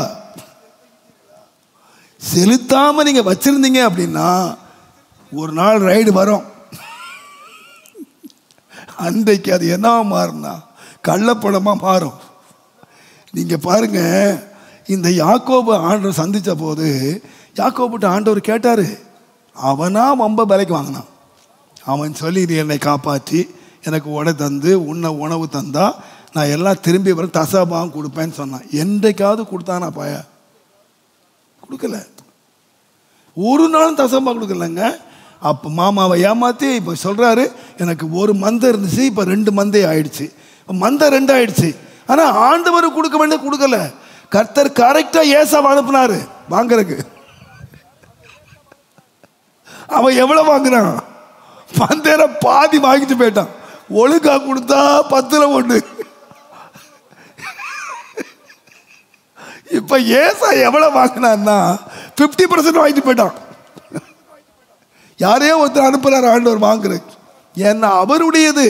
செலுத்தாம நீங்க வச்சிருந்தீங்க அப்படின்னா ஒரு நாள் ரைடு வரும் அன்றைக்கு அது என்னவா மாறும்னா கள்ளப்படமா மாறும் நீங்க பாருங்க இந்த யாக்கோபு ஆண்டவர் சந்திச்ச போது யாக்கோபுட்ட ஆண்டவர் கேட்டாரு அவனா வம்ப விலைக்கு வாங்கினான் அவன் சொல்லி நீ என்னை காப்பாற்றி எனக்கு உடை தந்து உன்னை உணவு தந்தா நான் எல்லாம் திரும்பி வர தசபாகம் கொடுப்பேன்னு சொன்னான் என்றைக்காவது கொடுத்தானா பாய கொடுக்கல ஒரு நாளும் தசமா கொடுக்கலங்க அப்போ மாமாவை ஏமாத்தி இப்போ சொல்கிறாரு எனக்கு ஒரு மந்தை இருந்துச்சு இப்போ ரெண்டு மந்தை ஆயிடுச்சு இப்போ மந்தை ரெண்டு ஆயிடுச்சு ஆனால் ஆண்டவர் கொடுக்க வேண்டிய கொடுக்கல கர்த்தர் கரெக்டாக ஏசாவை அனுப்புனாரு வாங்குறதுக்கு அவன் எவ்வளோ வாங்குறான் மந்தேர பாதி வாங்கிட்டு போயிட்டான் ஒழுங்கா கொடுத்தா பத்துல ஒன்று இப்ப ஏசா எவ்வளவு வாங்கினான்னா பிப்டி பர்சன்ட் வாங்கிட்டு போயிட்டான் யாரையோ ஒருத்தர் அனுப்புறாரு ஆண்டவர் வாங்குறதுக்கு ஏன்னா அவருடையது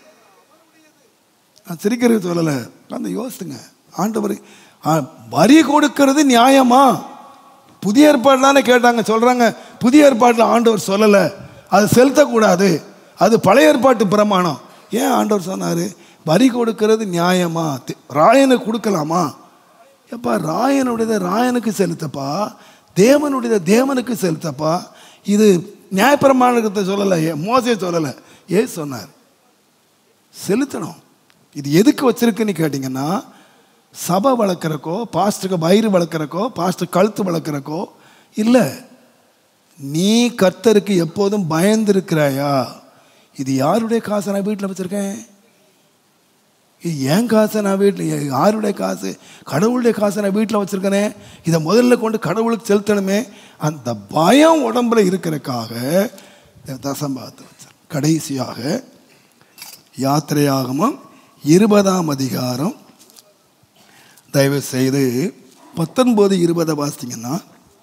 நான் சிரிக்கிறது சொல்லலை அந்த யோசித்துங்க ஆண்டவர் ஆ, வரி கொடுக்கிறது நியாயமா புதிய ஏற்பாடு தானே கேட்டாங்க சொல்றாங்க புதிய ஏற்பாட்டில் ஆண்டவர் சொல்லலை அது செலுத்தக்கூடாது அது பழைய ஏற்பாட்டு பிரமாணம் ஏன் ஆண்டவர் சொன்னார் வரி கொடுக்கிறது நியாயமா தி- ராயனுக்கு கொடுக்கலாமா எப்பா ராயனுடையதை ராயனுக்கு செலுத்தப்பா தேவனுடையதை தேவனுக்கு செலுத்தப்பா இது நியாயப்பிரமாணத்தை சொல்லலை ஏ- மோசே சொல்லலை ஏ சொன்னார் செலுத்தணும் இது எதுக்கு வச்சிருக்குன்னு கேட்டிங்கன்னா சபை வளர்க்குறக்கோ பாஸ்டருக்கு வயிறு வளர்க்குறக்கோ பாஸ்டர் கழுத்து வளர்க்குறக்கோ இல்லை நீ கர்த்தருக்கு எப்போதும் பயந்துருக்கிறாயா இது யாருடைய காசை நான் வீட்டில் வச்சுருக்கேன் இது என் காசை நான் வீட்டில் யாருடைய காசு கடவுளுடைய காசை நான் வீட்டில் வச்சுருக்கேனே இதை முதல்ல கொண்டு கடவுளுக்கு செலுத்தணுமே அந்த பயம் உடம்புல இருக்கிறதுக்காக தசம்பாத்து வச்சார் கடைசியாக யாத்திரையாகமும் இருபதாம் அதிகாரம் தயவு செய்து பத்தொன்பது இருபதை வாசித்தீங்கன்னா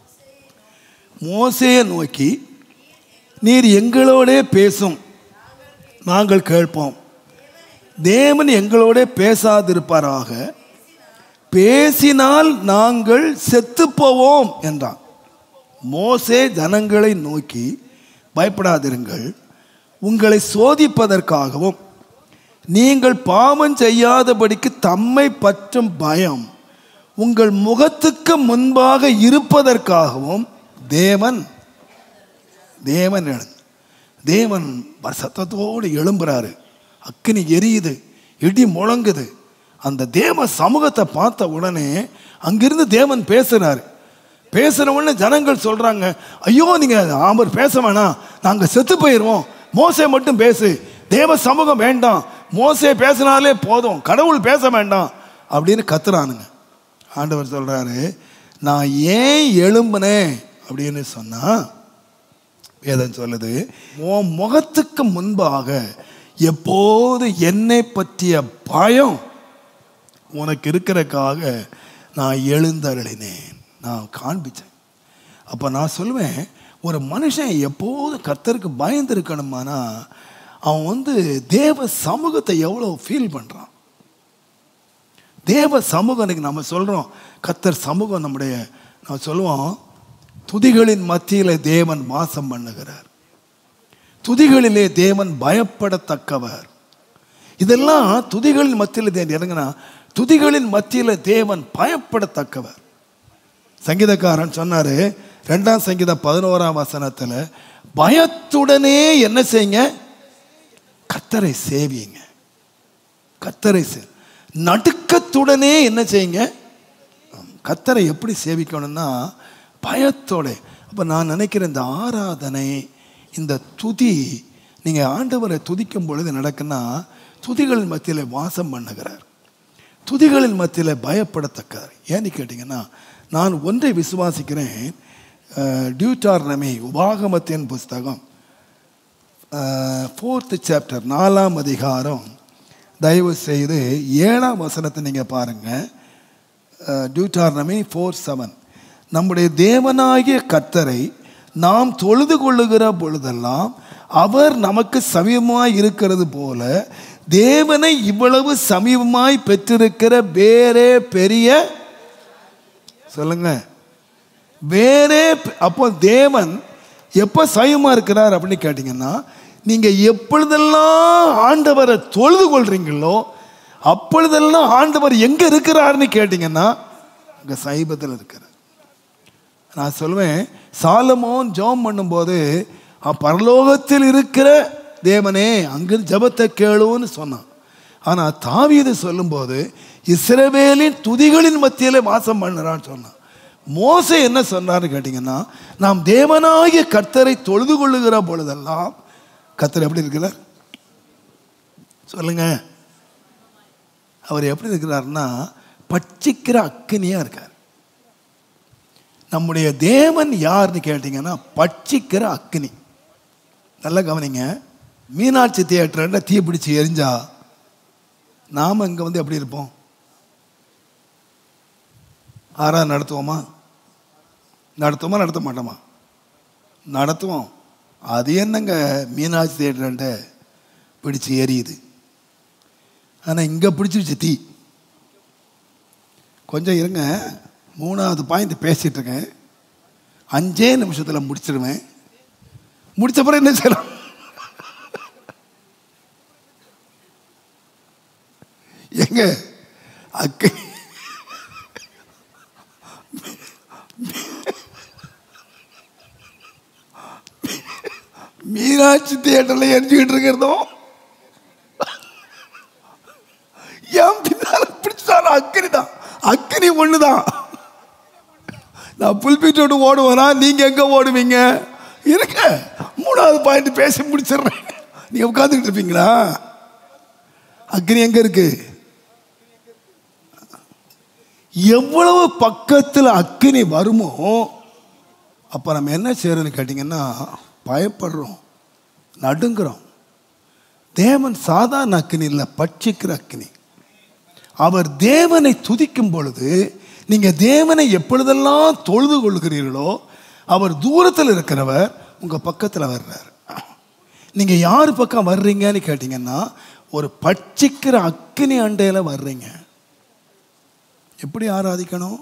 மோசேயை நோக்கி நீர் எங்களோடே பேசும் நாங்கள் கேட்போம் தேவன் எங்களோட பேசாதிருப்பாராக பேசினால் நாங்கள் செத்துப் போவோம் என்றான் மோசே ஜனங்களை நோக்கி பயப்படாதிருங்கள் உங்களை சோதிப்பதற்காகவும் நீங்கள் பாவம் செய்யாதபடிக்கு தம்மை பற்றும் பயம் உங்கள் முகத்துக்கு முன்பாக இருப்பதற்காகவும் தேவன் தேவன் எழுந்து தேவன் சத்தத்தோடு எழும்புறாரு அக்கினி எரியுது இடி முழங்குது அந்த தேவ சமூகத்தை பார்த்த உடனே அங்கிருந்து தேவன் பேசுறாரு பேசுன உடனே ஜனங்கள் சொல்றாங்க ஐயோ நீங்க அவர் பேச வேணாம் நாங்க செத்து போயிடுவோம் மோசே மட்டும் பேசு தேவ சமூகம் வேண்டாம் மோசே பேசினாலே போதும் கடவுள் பேச வேண்டாம் அப்படின்னு கத்துறானுங்க ஆண்டவர் சொல்றாரு நான் ஏன் எழும்புனேன் அப்படின்னு சொன்னா வேதம் சொல்லுது உன் முகத்துக்கு முன்பாக எப்போது என்னை பற்றிய பயம் உனக்கு இருக்கிறக்காக நான் எழுந்தருளினேன் நான் காண்பிச்சேன் அப்போ நான் சொல்லுவேன் ஒரு மனுஷன் எப்போது கர்த்தருக்கு பயந்து இருக்கணுமானா அவன் வந்து தேவ சமூகத்தை எவ்வளோ ஃபீல் பண்ணுறான் தேவ சமூகம் இன்னைக்கு நம்ம சொல்கிறோம் கர்த்தர் சமூகம் நம்முடைய நம்ம சொல்லுவோம் துதிகளின் மத்தியில் தேவன் வாசம் பண்ணுகிறார் துதிகளிலே தேவன் பயப்படத்தக்கவர் இதெல்லாம் துதிகளின் மத்தியில் தேவன் இறங்கினா துதிகளின் மத்தியில் தேவன் பயப்படத்தக்கவர் சங்கீதக்காரன் சொன்னாரு ரெண்டாம் சங்கீத பதினோராம் வசனத்துல பயத்துடனே என்ன செய்யுங்க கத்தரை சேவியுங்க கத்தரை சே நடுக்கத்துடனே என்ன செய்யுங்க கத்தரை எப்படி சேவிக்கணும்னா பயத்தோட அப்போ நான் நினைக்கிறேன் இந்த ஆராதனை இந்த துதி நீங்கள் ஆண்டவரை துதிக்கும் பொழுது நடக்குன்னா துதிகளின் மத்தியில் வாசம் பண்ணுகிறார் துதிகளின் மத்தியில் பயப்படத்தக்கார் ஏன்னு கேட்டிங்கன்னா நான் ஒன்றை விசுவாசிக்கிறேன் டியூட்டார்னமி உபாகமத்தின் புஸ்தகம் ஃபோர்த்து சாப்டர் நாலாம் அதிகாரம் தயவு செய்து ஏழாம் வசனத்தை நீங்கள் பாருங்கள் டியூட்டார்னமி ஃபோர் செவன் நம்முடைய தேவனாகிய கர்த்தரை நாம் தொழுது கொள்ளுகிற பொழுதெல்லாம் அவர் நமக்கு சமீபமாய் இருக்கிறது போல தேவனை இவ்வளவு சமீபமாய் பெற்றிருக்கிற வேறே பெரிய சொல்லுங்க வேறே பெ- அப்போ தேவன் எப்போ சமயமா இருக்கிறார் அப்படின்னு கேட்டிங்கன்னா நீங்க எப்பொழுதெல்லாம் ஆண்டவரை தொழுது கொள்றீங்களோ அப்பொழுதெல்லாம் ஆண்டவர் எங்க இருக்கிறாருன்னு கேட்டிங்கன்னா அங்க சைபத்தில் இருக்கிறார் நான் சொல்லுவேன் சாலமோன் ஜெபம் பண்ணும்போது அவன் பரலோகத்தில் இருக்கிற தேவனே அங்கு ஜெபத்தை கேளுன்னு சொன்னான் ஆனால் தாவீது சொல்லும்போது இஸ்ரவேலின் துதிகளின் மத்தியிலே வாசம் பண்ணுறான்னு சொன்னான் மோசே என்ன சொன்னார்னு கேட்டிங்கன்னா நாம் தேவனாகிய கர்த்தரை தொழுது கொள்ளுகிற பொழுதெல்லாம் கர்த்தர் எப்படி இருக்கிறார் சொல்லுங்க அவர் எப்படி இருக்கிறார்னா பட்சிக்கிற அக்கினியா இருக்கார் நம்முடைய தேவன் யாருன்னு கேட்டிங்கன்னா பட்சிக்கிற அக்கினி நல்லா கவனிங்க மீனாட்சி தியேட்டர்ல தீ பிடிச்சி எரிஞ்சா நாம் இங்கே வந்து எப்படி இருப்போம் ஆறாவது நடத்துவோமா நடத்துவோமா நடத்த மாட்டோமா நடத்துவோம் அது என்னங்க மீனாட்சி தியேட்டர்ன்ட்ட பிடிச்சி எரியுது ஆனால் இங்கே பிடிச்சிருச்சு தீ கொஞ்சம் இருங்க மூணாவது பாயிண்ட் பேசிட்டு இருக்கேன் அஞ்சே நிமிஷத்தில் முடிச்சிடுவேன் முடிச்ச பிறகு என்ன செய்யலாம் எங்க அக்கு மீனாட்சி தியேட்டர்ல எரிஞ்சுக்கிட்டு இருக்கிறதும் என் பின்னால பிடிச்சாலும் அக்கினி தான் அக்கினி ஒண்ணுதான் நான் புல்பீட் விட்டு ஓடுவேனா நீங்க எங்க ஓடுவீங்க இருக்க மூணாவது பாயிண்ட் பேசி முடிச்சிடுறேன் நீங்க உட்காந்துக்கிட்டு இருப்பீங்களா அக்னி எங்க இருக்கு எவ்வளவு பக்கத்தில் அக்கினி வருமோ அப்போ நம்ம என்ன செய்யறோம்னு கேட்டிங்கன்னா பயப்படுறோம் நடுங்குறோம் தேவன் சாதாரண அக்கினி இல்லை பட்சிக்கிற அக்கினி அவர் தேவனை துதிக்கும் பொழுது நீங்க தேவனை எப்பொழுதெல்லாம் தொழுது கொள்கிறீர்களோ அவர் தூரத்தில் இருக்கிறவர் உங்க பக்கத்தில் வர்றார் நீங்க யார் பக்கம் வர்றீங்கன்னு கேட்டீங்கன்னா ஒரு பட்சிக்கிற அக்கினி அண்டையில வர்றீங்க எப்படி ஆராதிக்கணும்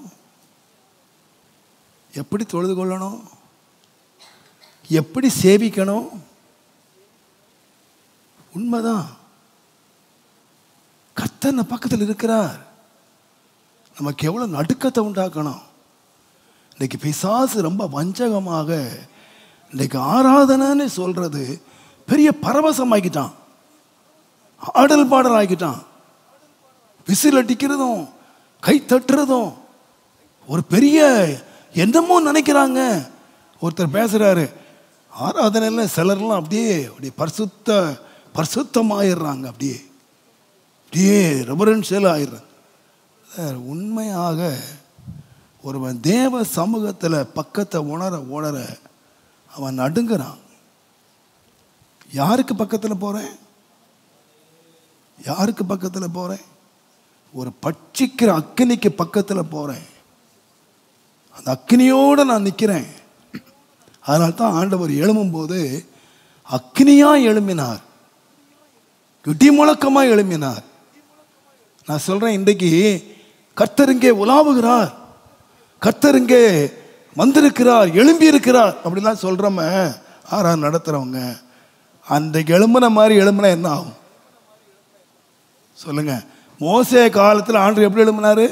எப்படி தொழுது கொள்ளணும் எப்படி சேவிக்கணும் உண்மைதான் கர்த்தர் நம்ம பக்கத்தில் இருக்கிறார் நமக்கு எவ்வளோ நடுக்கத்தை உண்டாக்கணும் இன்னைக்கு பிசாசு ரொம்ப வஞ்சகமாக இன்னைக்கு ஆராதனைன்னு சொல்றது பெரிய பரவசமாக்கிட்டான் ஆடல் பாடல் ஆக்கிட்டான் விசில் அடிக்கிறதும் கை தட்டுறதும் ஒரு பெரிய என்னமோ நினைக்கிறாங்க ஒருத்தர் பேசுறாரு ஆராதனையில் சிலர்லாம் அப்படியே அப்படியே பரிசுத்த பரிசுத்தமாயிடுறாங்க அப்படியே அப்படியே ரெபரன்ஷியல் ஆயிடுறாங்க சார், உண்மையாக ஒருவன் தேவ சமூகத்தில் பக்கத்தை உணர உணர அவன் நடுங்குறான் யாருக்கு பக்கத்தில் போகிறேன் யாருக்கு பக்கத்தில் போகிறேன் ஒரு பட்சிக்கிற அக்கினிக்கு பக்கத்தில் போகிறேன் அந்த அக்கினியோடு நான் நிற்கிறேன் அதனால தான் ஆண்டவர் எழும்பும்போது அக்கினியாக எழும்பினார் இடி முழக்கமாக எழும்பினார் நான் சொல்கிறேன் இன்றைக்கு கர்த்தர் இங்கே உலாவுகிறார் கர்த்தர் இங்கே வந்திருக்கிறார் எழும்பி இருக்கிறார் அப்படிலாம் சொல்கிறோம ஆறா நடத்துகிறவங்க அன்றைக்கு எழும்புன மாதிரி எழும்புனா என்ன ஆகும் சொல்லுங்க மோசே காலத்தில் ஆண்டு எப்படி எழும்பினாரு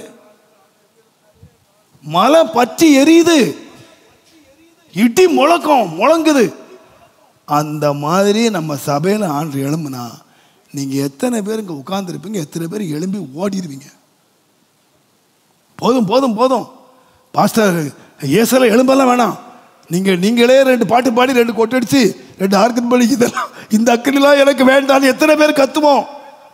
மலை பற்றி எரியுது இடி முழக்கம் முழங்குது அந்த மாதிரி நம்ம சபையில் ஆண்டு எழும்புனா நீங்கள் எத்தனை பேர் இங்கே உட்காந்துருப்பீங்க எத்தனை பேர் எழும்பி ஓடிடுவீங்க போதும் போதும் போதும் பாஸ்டர் ஏசல எழும்பெல்லாம் வேணாம் நீங்கள் நீங்களே ரெண்டு பாட்டு பாடி ரெண்டு கொட்டடிச்சு ரெண்டு ஆர்கன் படி இதெல்லாம் இந்த அக்கிலாம் எனக்கு வேண்டாம்னு எத்தனை பேர் கத்துவோம்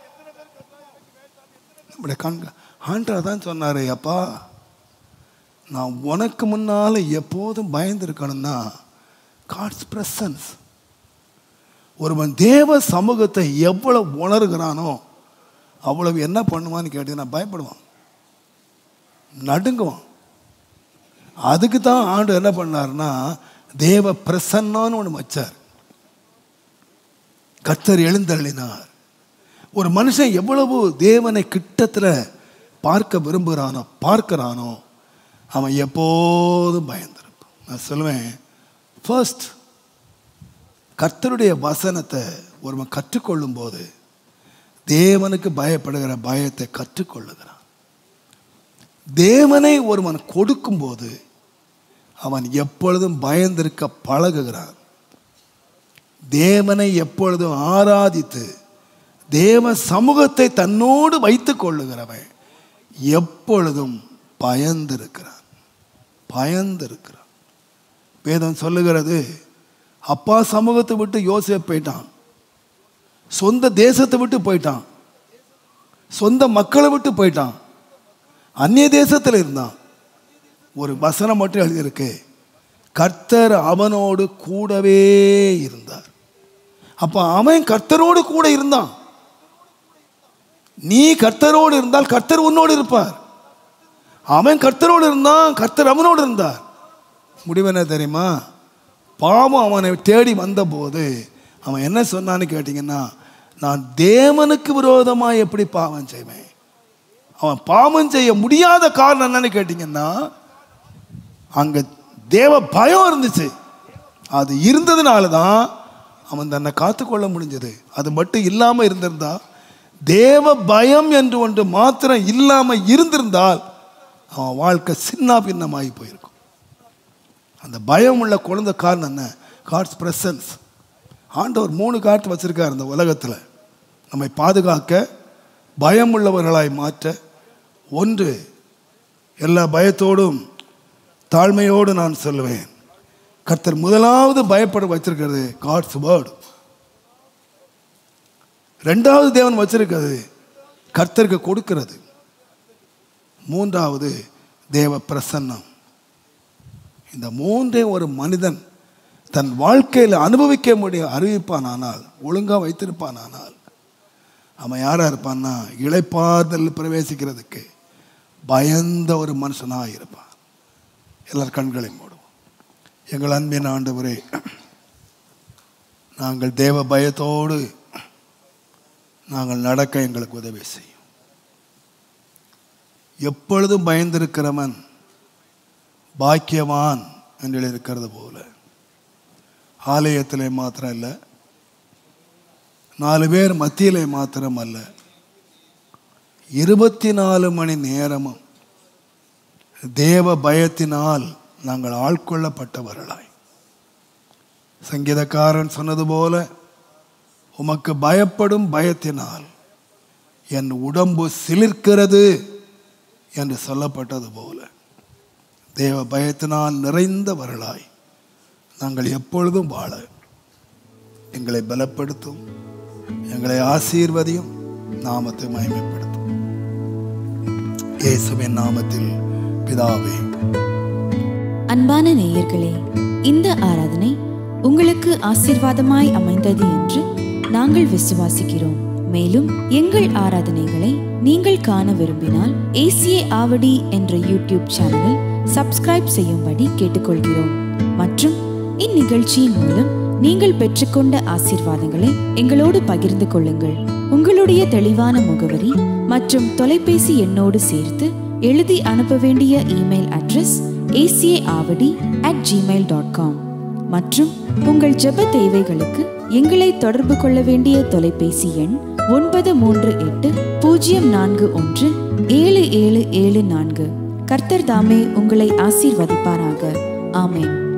நம்முடைய கண்க ஆண்டர் தான் சொன்னாரு அப்பா நான் உனக்கு முன்னால எப்போதும் பயந்துருக்கணும்னா காட்ஸ் பிரசன்ஸ் ஒருவன் தேவ சமூகத்தை எவ்வளவு உணர்கிறானோ அவ்வளவு என்ன பண்ணுவான்னு கேட்டீங்கன்னா பயப்படுவான் நடுங்குவான் அதுக்கு தான் ஆண்டு என்ன பண்ணாருன்னா தேவ பிரசன்னான்னு ஒன்று வச்சார் கர்த்தர் எழுந்தள்ளினார் ஒரு மனுஷன் எவ்வளவு தேவனை கிட்டத்தில் பார்க்க விரும்புகிறானோ பார்க்கிறானோ அவன் எப்போதும் பயந்திருப்பான் நான் சொல்லுவேன் ஃபர்ஸ்ட் கர்த்தருடைய வசனத்தை ஒருவன் கற்றுக்கொள்ளும் போது தேவனுக்கு பயப்படுகிற பயத்தை கற்றுக்கொள்ளுகிறான் தேவனை ஒருவன் கொடுக்கும்போது அவன் எப்பொழுதும் பயந்திருக்க பழகுகிறான் தேவனை எப்பொழுதும் ஆராதித்து தேவ சமூகத்தை தன்னோடு வைத்துக் கொள்ளுகிறவன் எப்பொழுதும் பயந்திருக்கிறான் பயந்திருக்கிறான் வேதம் சொல்லுகிறது அப்பா சமூகத்தை விட்டு யோசேப் போயிட்டான் சொந்த தேசத்தை விட்டு போயிட்டான் சொந்த மக்களை விட்டு போயிட்டான் அந்நிய தேசத்தில் இருந்தான் ஒரு வசனம் மட்டும் எழுதியிருக்கு கர்த்தர் அவனோடு கூடவே இருந்தார் அப்போ அவன் கர்த்தரோடு கூட இருந்தான் நீ கர்த்தரோடு இருந்தால் கர்த்தர் உன்னோடு இருப்பார் அவன் கர்த்தரோடு இருந்தான் கர்த்தர் அவனோடு இருந்தார் முடிவு என்ன தெரியுமா பாவம் அவனை தேடி வந்தபோது அவன் என்ன சொன்னான்னு கேட்டிங்கன்னா நான் தேவனுக்கு விரோதமாக எப்படி பாவம் செய்வேன் அவன் பாவம் செய்ய முடியாத காரணம் என்னன்னு கேட்டிங்கன்னா அங்கே தேவ பயம் இருந்துச்சு அது இருந்ததுனால தான் அவன் தன்னை காத்துக்கொள்ள முடிஞ்சது அது மட்டும் இல்லாமல் இருந்திருந்தா தேவ பயம் என்று ஒன்று மாத்திரம் இல்லாமல் இருந்திருந்தால் அவன் வாழ்க்கை சின்ன பின்னமாகி போயிருக்கும் அந்த பயம் உள்ள குழந்தை காரணம் என்ன காட்ஸ் பிரசன்ஸ் ஆண்டவர் மூணு காட்டு வச்சிருக்கார் இந்த உலகத்தில் நம்மை பாதுகாக்க பயம் உள்ளவர்களாய் மாற்ற ஒன்று எல்லா பயத்தோடும் தாழ்மையோடு நான் சொல்லுவேன் கர்த்தர் முதலாவது பயப்பட வச்சிருக்கிறது காட்ஸ் வேர்டு ரெண்டாவது தேவன் வச்சிருக்கிறது கர்த்தருக்கு கொடுக்கிறது மூன்றாவது தேவ பிரசன்னம் இந்த மூன்றே ஒரு மனிதன் தன் வாழ்க்கையில் அனுபவிக்க முடிய அறிவிப்பானானால் ஒழுங்காக வைத்திருப்பானானால் அவன் யாராக இருப்பான்னா இளைப்பாறுதல் பிரவேசிக்கிறதுக்கு பயந்த ஒரு மனுஷனாக இருப்பான் எல்லார் கண்களை மூடுவோம் எங்கள் அன்பின் ஆண்டவரே நாங்கள் தேவ பயத்தோடு நாங்கள் நடக்க எங்களுக்கு உதவி செய்யும் எப்பொழுதும் பயந்திருக்கிறவன் பாக்கியவான் என்று இருக்கிறது போல ஆலயத்திலே மாத்திரம் இல்லை நாலு பேர் மத்தியிலே மாத்திரம் அல்ல இருபத்தி நாலு மணி நேரமும் தேவ பயத்தினால் நாங்கள் ஆட்கொள்ளப்பட்டவர்களாய் சங்கீதக்காரன் சொன்னது போல உமக்கு பயப்படும் பயத்தினால் என் உடம்பு சிலிர்க்கிறது என்று சொல்லப்பட்டது போல தேவ பயத்தினால் நிறைந்தவர்களாய் நாங்கள் எப்பொழுதும் வாழ எங்களை பலப்படுத்தும் எங்களை ஆசீர்வதியும் நாமத்தை மகிமைப்படுத்தும் இயேசுவின் நாமத்தில் பிதாவே அன்பான நேயர்களே இந்த ஆராதனை உங்களுக்கு ஆசீர்வாதமாய் அமைந்தது என்று நாங்கள் விசுவாசிக்கிறோம் மேலும் எங்கள் ஆராதனைகளை நீங்கள் காண விரும்பினால் ஏசிஏ ஆவடி என்ற யூடியூப் சேனலில் சப்ஸ்கிரைப் செய்யும்படி கேட்டுக்கொள்கிறோம் மற்றும் இந்நிகழ்ச்சியின் மூலம் நீங்கள் பெற்றுக்கொண்ட ஆசீர்வாதங்களை எங்களோடு பகிர்ந்து கொள்ளுங்கள் உங்களுடைய தெளிவான முகவரி மற்றும் தொலைபேசி எண்ணோடு சேர்த்து எழுதி அனுப்ப வேண்டிய email address ACA Avadi at Gmail dot com மற்றும் உங்கள் ஜெப தேவைகளுக்கு எங்களை தொடர்பு கொள்ள வேண்டிய தொலைபேசி எண் ஒன்பது மூன்று எட்டு பூஜ்ஜியம் நான்கு ஒன்று ஏழு ஏழு ஏழு நான்கு கர்த்தர் தாமே உங்களை ஆசீர்வதிப்பாராக ஆமென்